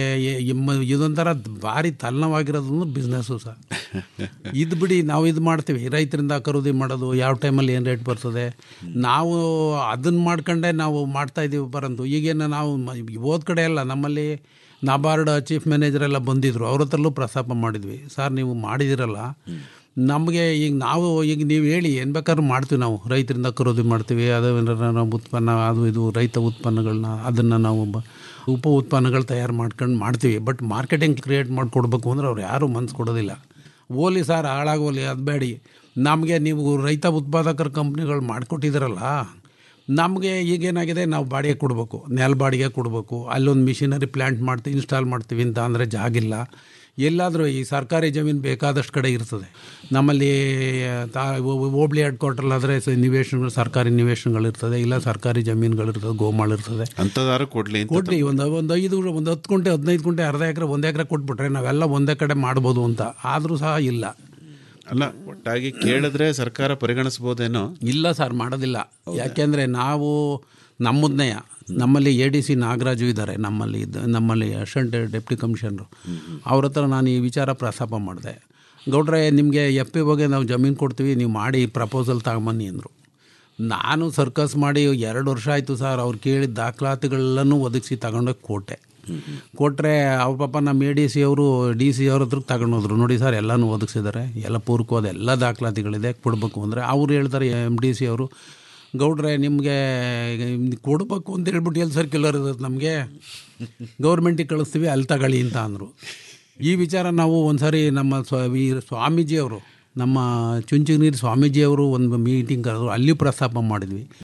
ಇದೊಂಥರ ಭಾರಿ ತಲ್ಲಣವಾಗಿರೋದು ಬಿಸ್ನೆಸ್ಸು ಸರ್ ಇದು ಬಿಡಿ ನಾವು ಇದು ಮಾಡ್ತೀವಿ ರೈತರಿಂದ ಖರೀದಿ ಮಾಡೋದು ಯಾವ ಟೈಮಲ್ಲಿ ಏನು ರೇಟ್ ಬರ್ತದೆ ನಾವು ಅದನ್ನು ಮಾಡ್ಕೊಂಡೆ ನಾವು ಮಾಡ್ತಾ ಇದ್ದೀವಿ ಬರಂದು ಈಗೇನು ನಾವು ಮ- ಹೋದ ಕಡೆ ಎಲ್ಲ ನಮ್ಮಲ್ಲಿ ನಬಾರ್ಡ್ ಚೀಫ್ ಮ್ಯಾನೇಜರ್ ಎಲ್ಲ ಬಂದಿದ್ರು ಅವ್ರ ಹತ್ರಲ್ಲೂ ಪ್ರಸ್ತಾಪ ಮಾಡಿದ್ವಿ ಸರ್ ನೀವು ಮಾಡಿದಿರಲ್ಲ ನಮಗೆ ಈಗ ನಾವು ಈಗ ನೀವು ಹೇಳಿ ಏನು ಬೇಕಾದ್ರೂ ಮಾಡ್ತೀವಿ ನಾವು ರೈತರಿಂದ ಖರೀದಿ ಮಾಡ್ತೀವಿ ಅದು ಏನಾರ ನಾವು ಉತ್ಪನ್ನ ಅದು ಇದು ರೈತ ಉತ್ಪನ್ನಗಳನ್ನ ಅದನ್ನು ನಾವು ಬ- ಉಪ ಉತ್ಪನ್ನಗಳು ತಯಾರು ಮಾಡ್ಕೊಂಡು ಮಾಡ್ತೀವಿ ಬಟ್ ಮಾರ್ಕೆಟಿಂಗ್ ಕ್ರಿಯೇಟ್ ಮಾಡಿಕೊಡ್ಬೇಕು ಅಂದ್ರೆ ಅವ್ರು ಯಾರೂ ಮನ್ಸು ಕೊಡೋದಿಲ್ಲ ಓಲಿ ಸರ್ ಹಾಳಾಗೋಲಿ ಅದು ಬೇಡಿ ನಮಗೆ ನೀವು ರೈತ ಉತ್ಪಾದಕರ ಕಂಪ್ನಿಗಳು ಮಾಡಿಕೊಟ್ಟಿದ್ದೀರಲ್ಲ ನಮಗೆ ಈಗೇನಾಗಿದೆ ನಾವು ಬಾಡಿಗೆ ಕೊಡಬೇಕು ನೆಲ ಬಾಡಿಗೆ ಕೊಡಬೇಕು ಅಲ್ಲೊಂದು ಮಿಷಿನರಿ ಪ್ಲ್ಯಾಂಟ್ ಮಾಡ್ತೀವಿ ಇನ್ಸ್ಟಾಲ್ ಮಾಡ್ತೀವಿ ಅಂತ ಅಂದರೆ ಜಾಗಿಲ್ಲ ಎಲ್ಲಾದರೂ ಈ ಸರ್ಕಾರಿ ಜಮೀನು ಬೇಕಾದಷ್ಟು ಕಡೆ ಇರ್ತದೆ ನಮ್ಮಲ್ಲಿ ತಾ ಹೋಬ್ಳಿ ಹೆಡ್ ಕ್ವಾರ್ಟರ್ಲಾದರೆ ನಿವೇಶನಗಳು ಸರ್ಕಾರಿ ನಿವೇಶನಗಳಿರ್ತದೆ ಇಲ್ಲ ಸರ್ಕಾರಿ ಜಮೀನುಗಳಿರ್ತದೆ ಗೋಮಾಳ ಇರ್ತದೆ ಅಂಥದಾರು ಕೊಡ್ಲಿ ಅಂತ ಕೊಡ್ರಿ ಒಂದು ಒಂದು ಐದು ಒಂದು ಹತ್ತು ಗುಂಟೆ ಹದಿನೈದು ಗುಂಟೆ ಅರ್ಧ ಎಕರೆ ಒಂದು ಎಕರೆ ಕೊಟ್ಬಿಟ್ರೆ ನಾವೆಲ್ಲ ಒಂದೇ ಕಡೆ ಮಾಡ್ಬೋದು ಅಂತ ಆದರೂ ಸಹ ಇಲ್ಲ ಅಲ್ಲ ಒಟ್ಟಾಗಿ ಕೇಳಿದ್ರೆ ಸರ್ಕಾರ ಪರಿಗಣಿಸ್ಬೋದೇನೋ ಇಲ್ಲ ಸರ್ ಮಾಡೋದಿಲ್ಲ ಯಾಕೆಂದರೆ ನಾವು ನಮ್ಮದನ್ನೇ ನಮ್ಮಲ್ಲಿ ಎ ಡಿ ಸಿ ನಾಗರಾಜು ಇದ್ದಾರೆ ನಮ್ಮಲ್ಲಿ ಇದ್ದ ನಮ್ಮಲ್ಲಿ ಅಸಿಸ್ಟೆಂಟ್ ಡೆಪ್ಟಿ ಕಮಿಷನರು ಅವ್ರ ಹತ್ರ ನಾನು ಈ ವಿಚಾರ ಪ್ರಸ್ತಾಪ ಮಾಡಿದೆ ಗೌಡ್ರೆ ನಿಮಗೆ ಎಫ್ ಪಿ ಬಗ್ಗೆ ನಾವು ಜಮೀನು ಕೊಡ್ತೀವಿ ನೀವು ಮಾಡಿ ಪ್ರಪೋಸಲ್ ತಗೊಂಬನ್ನಿ ಅಂದರು ನಾನು ಸರ್ಕಸ್ ಮಾಡಿ ಎರಡು ವರ್ಷ ಆಯಿತು ಸರ್ ಅವ್ರು ಕೇಳಿದ ದಾಖಲಾತಿಗಳೆಲ್ಲನೂ ಒದಗಿಸಿ ತಗೊಂಡೋಗಿ ಕೊಟ್ಟೆ ಕೊಟ್ಟರೆ ಅವ್ರ ಪಾಪ ನಮ್ಮ ಎ ಡಿ ಸಿ ಅವರು ಡಿ ಸಿ ಅವ್ರ ಹತ್ರ ತಗೊಂಡೋದ್ರು ನೋಡಿ ಸರ್ ಎಲ್ಲನೂ ಒದಗಿಸಿದ್ದಾರೆ ಎಲ್ಲ ಪೂರ್ವಕವಾದ ಎಲ್ಲ ದಾಖಲಾತಿಗಳಿದೆ ಕೊಡಬೇಕು ಅಂದರೆ ಅವ್ರು ಹೇಳ್ತಾರೆ ಎಮ್ ಡಿ ಸಿ ಅವರು ಗೌಡ್ರೆ ನಿಮಗೆ ಕೊಡಬೇಕು ಅಂತ ಹೇಳ್ಬಿಟ್ಟು ಎಲ್ಲಿ ಸರ್ ಕಿಲ್ಲರ್ ಇರುತ್ತೆ ನಮಗೆ ಗೌರ್ಮೆಂಟಿಗೆ ಕಳಿಸ್ತೀವಿ ಅಲ್ಲಿ ತಗೊಳ್ಳಿ ಅಂತ ಅಂದರು ಈ ವಿಚಾರ ನಾವು ಒಂದು ಸಾರಿ ನಮ್ಮ ಸ್ವ ಈ ಸ್ವಾಮೀಜಿಯವರು ನಮ್ಮ ಚುಂಚನಗಿರಿ ಸ್ವಾಮೀಜಿಯವರು ಒಂದು ಮೀಟಿಂಗ್ ಕರೆದ್ರು ಅಲ್ಲಿ ಪ್ರಸ್ತಾಪ ಮಾಡಿದ್ವಿ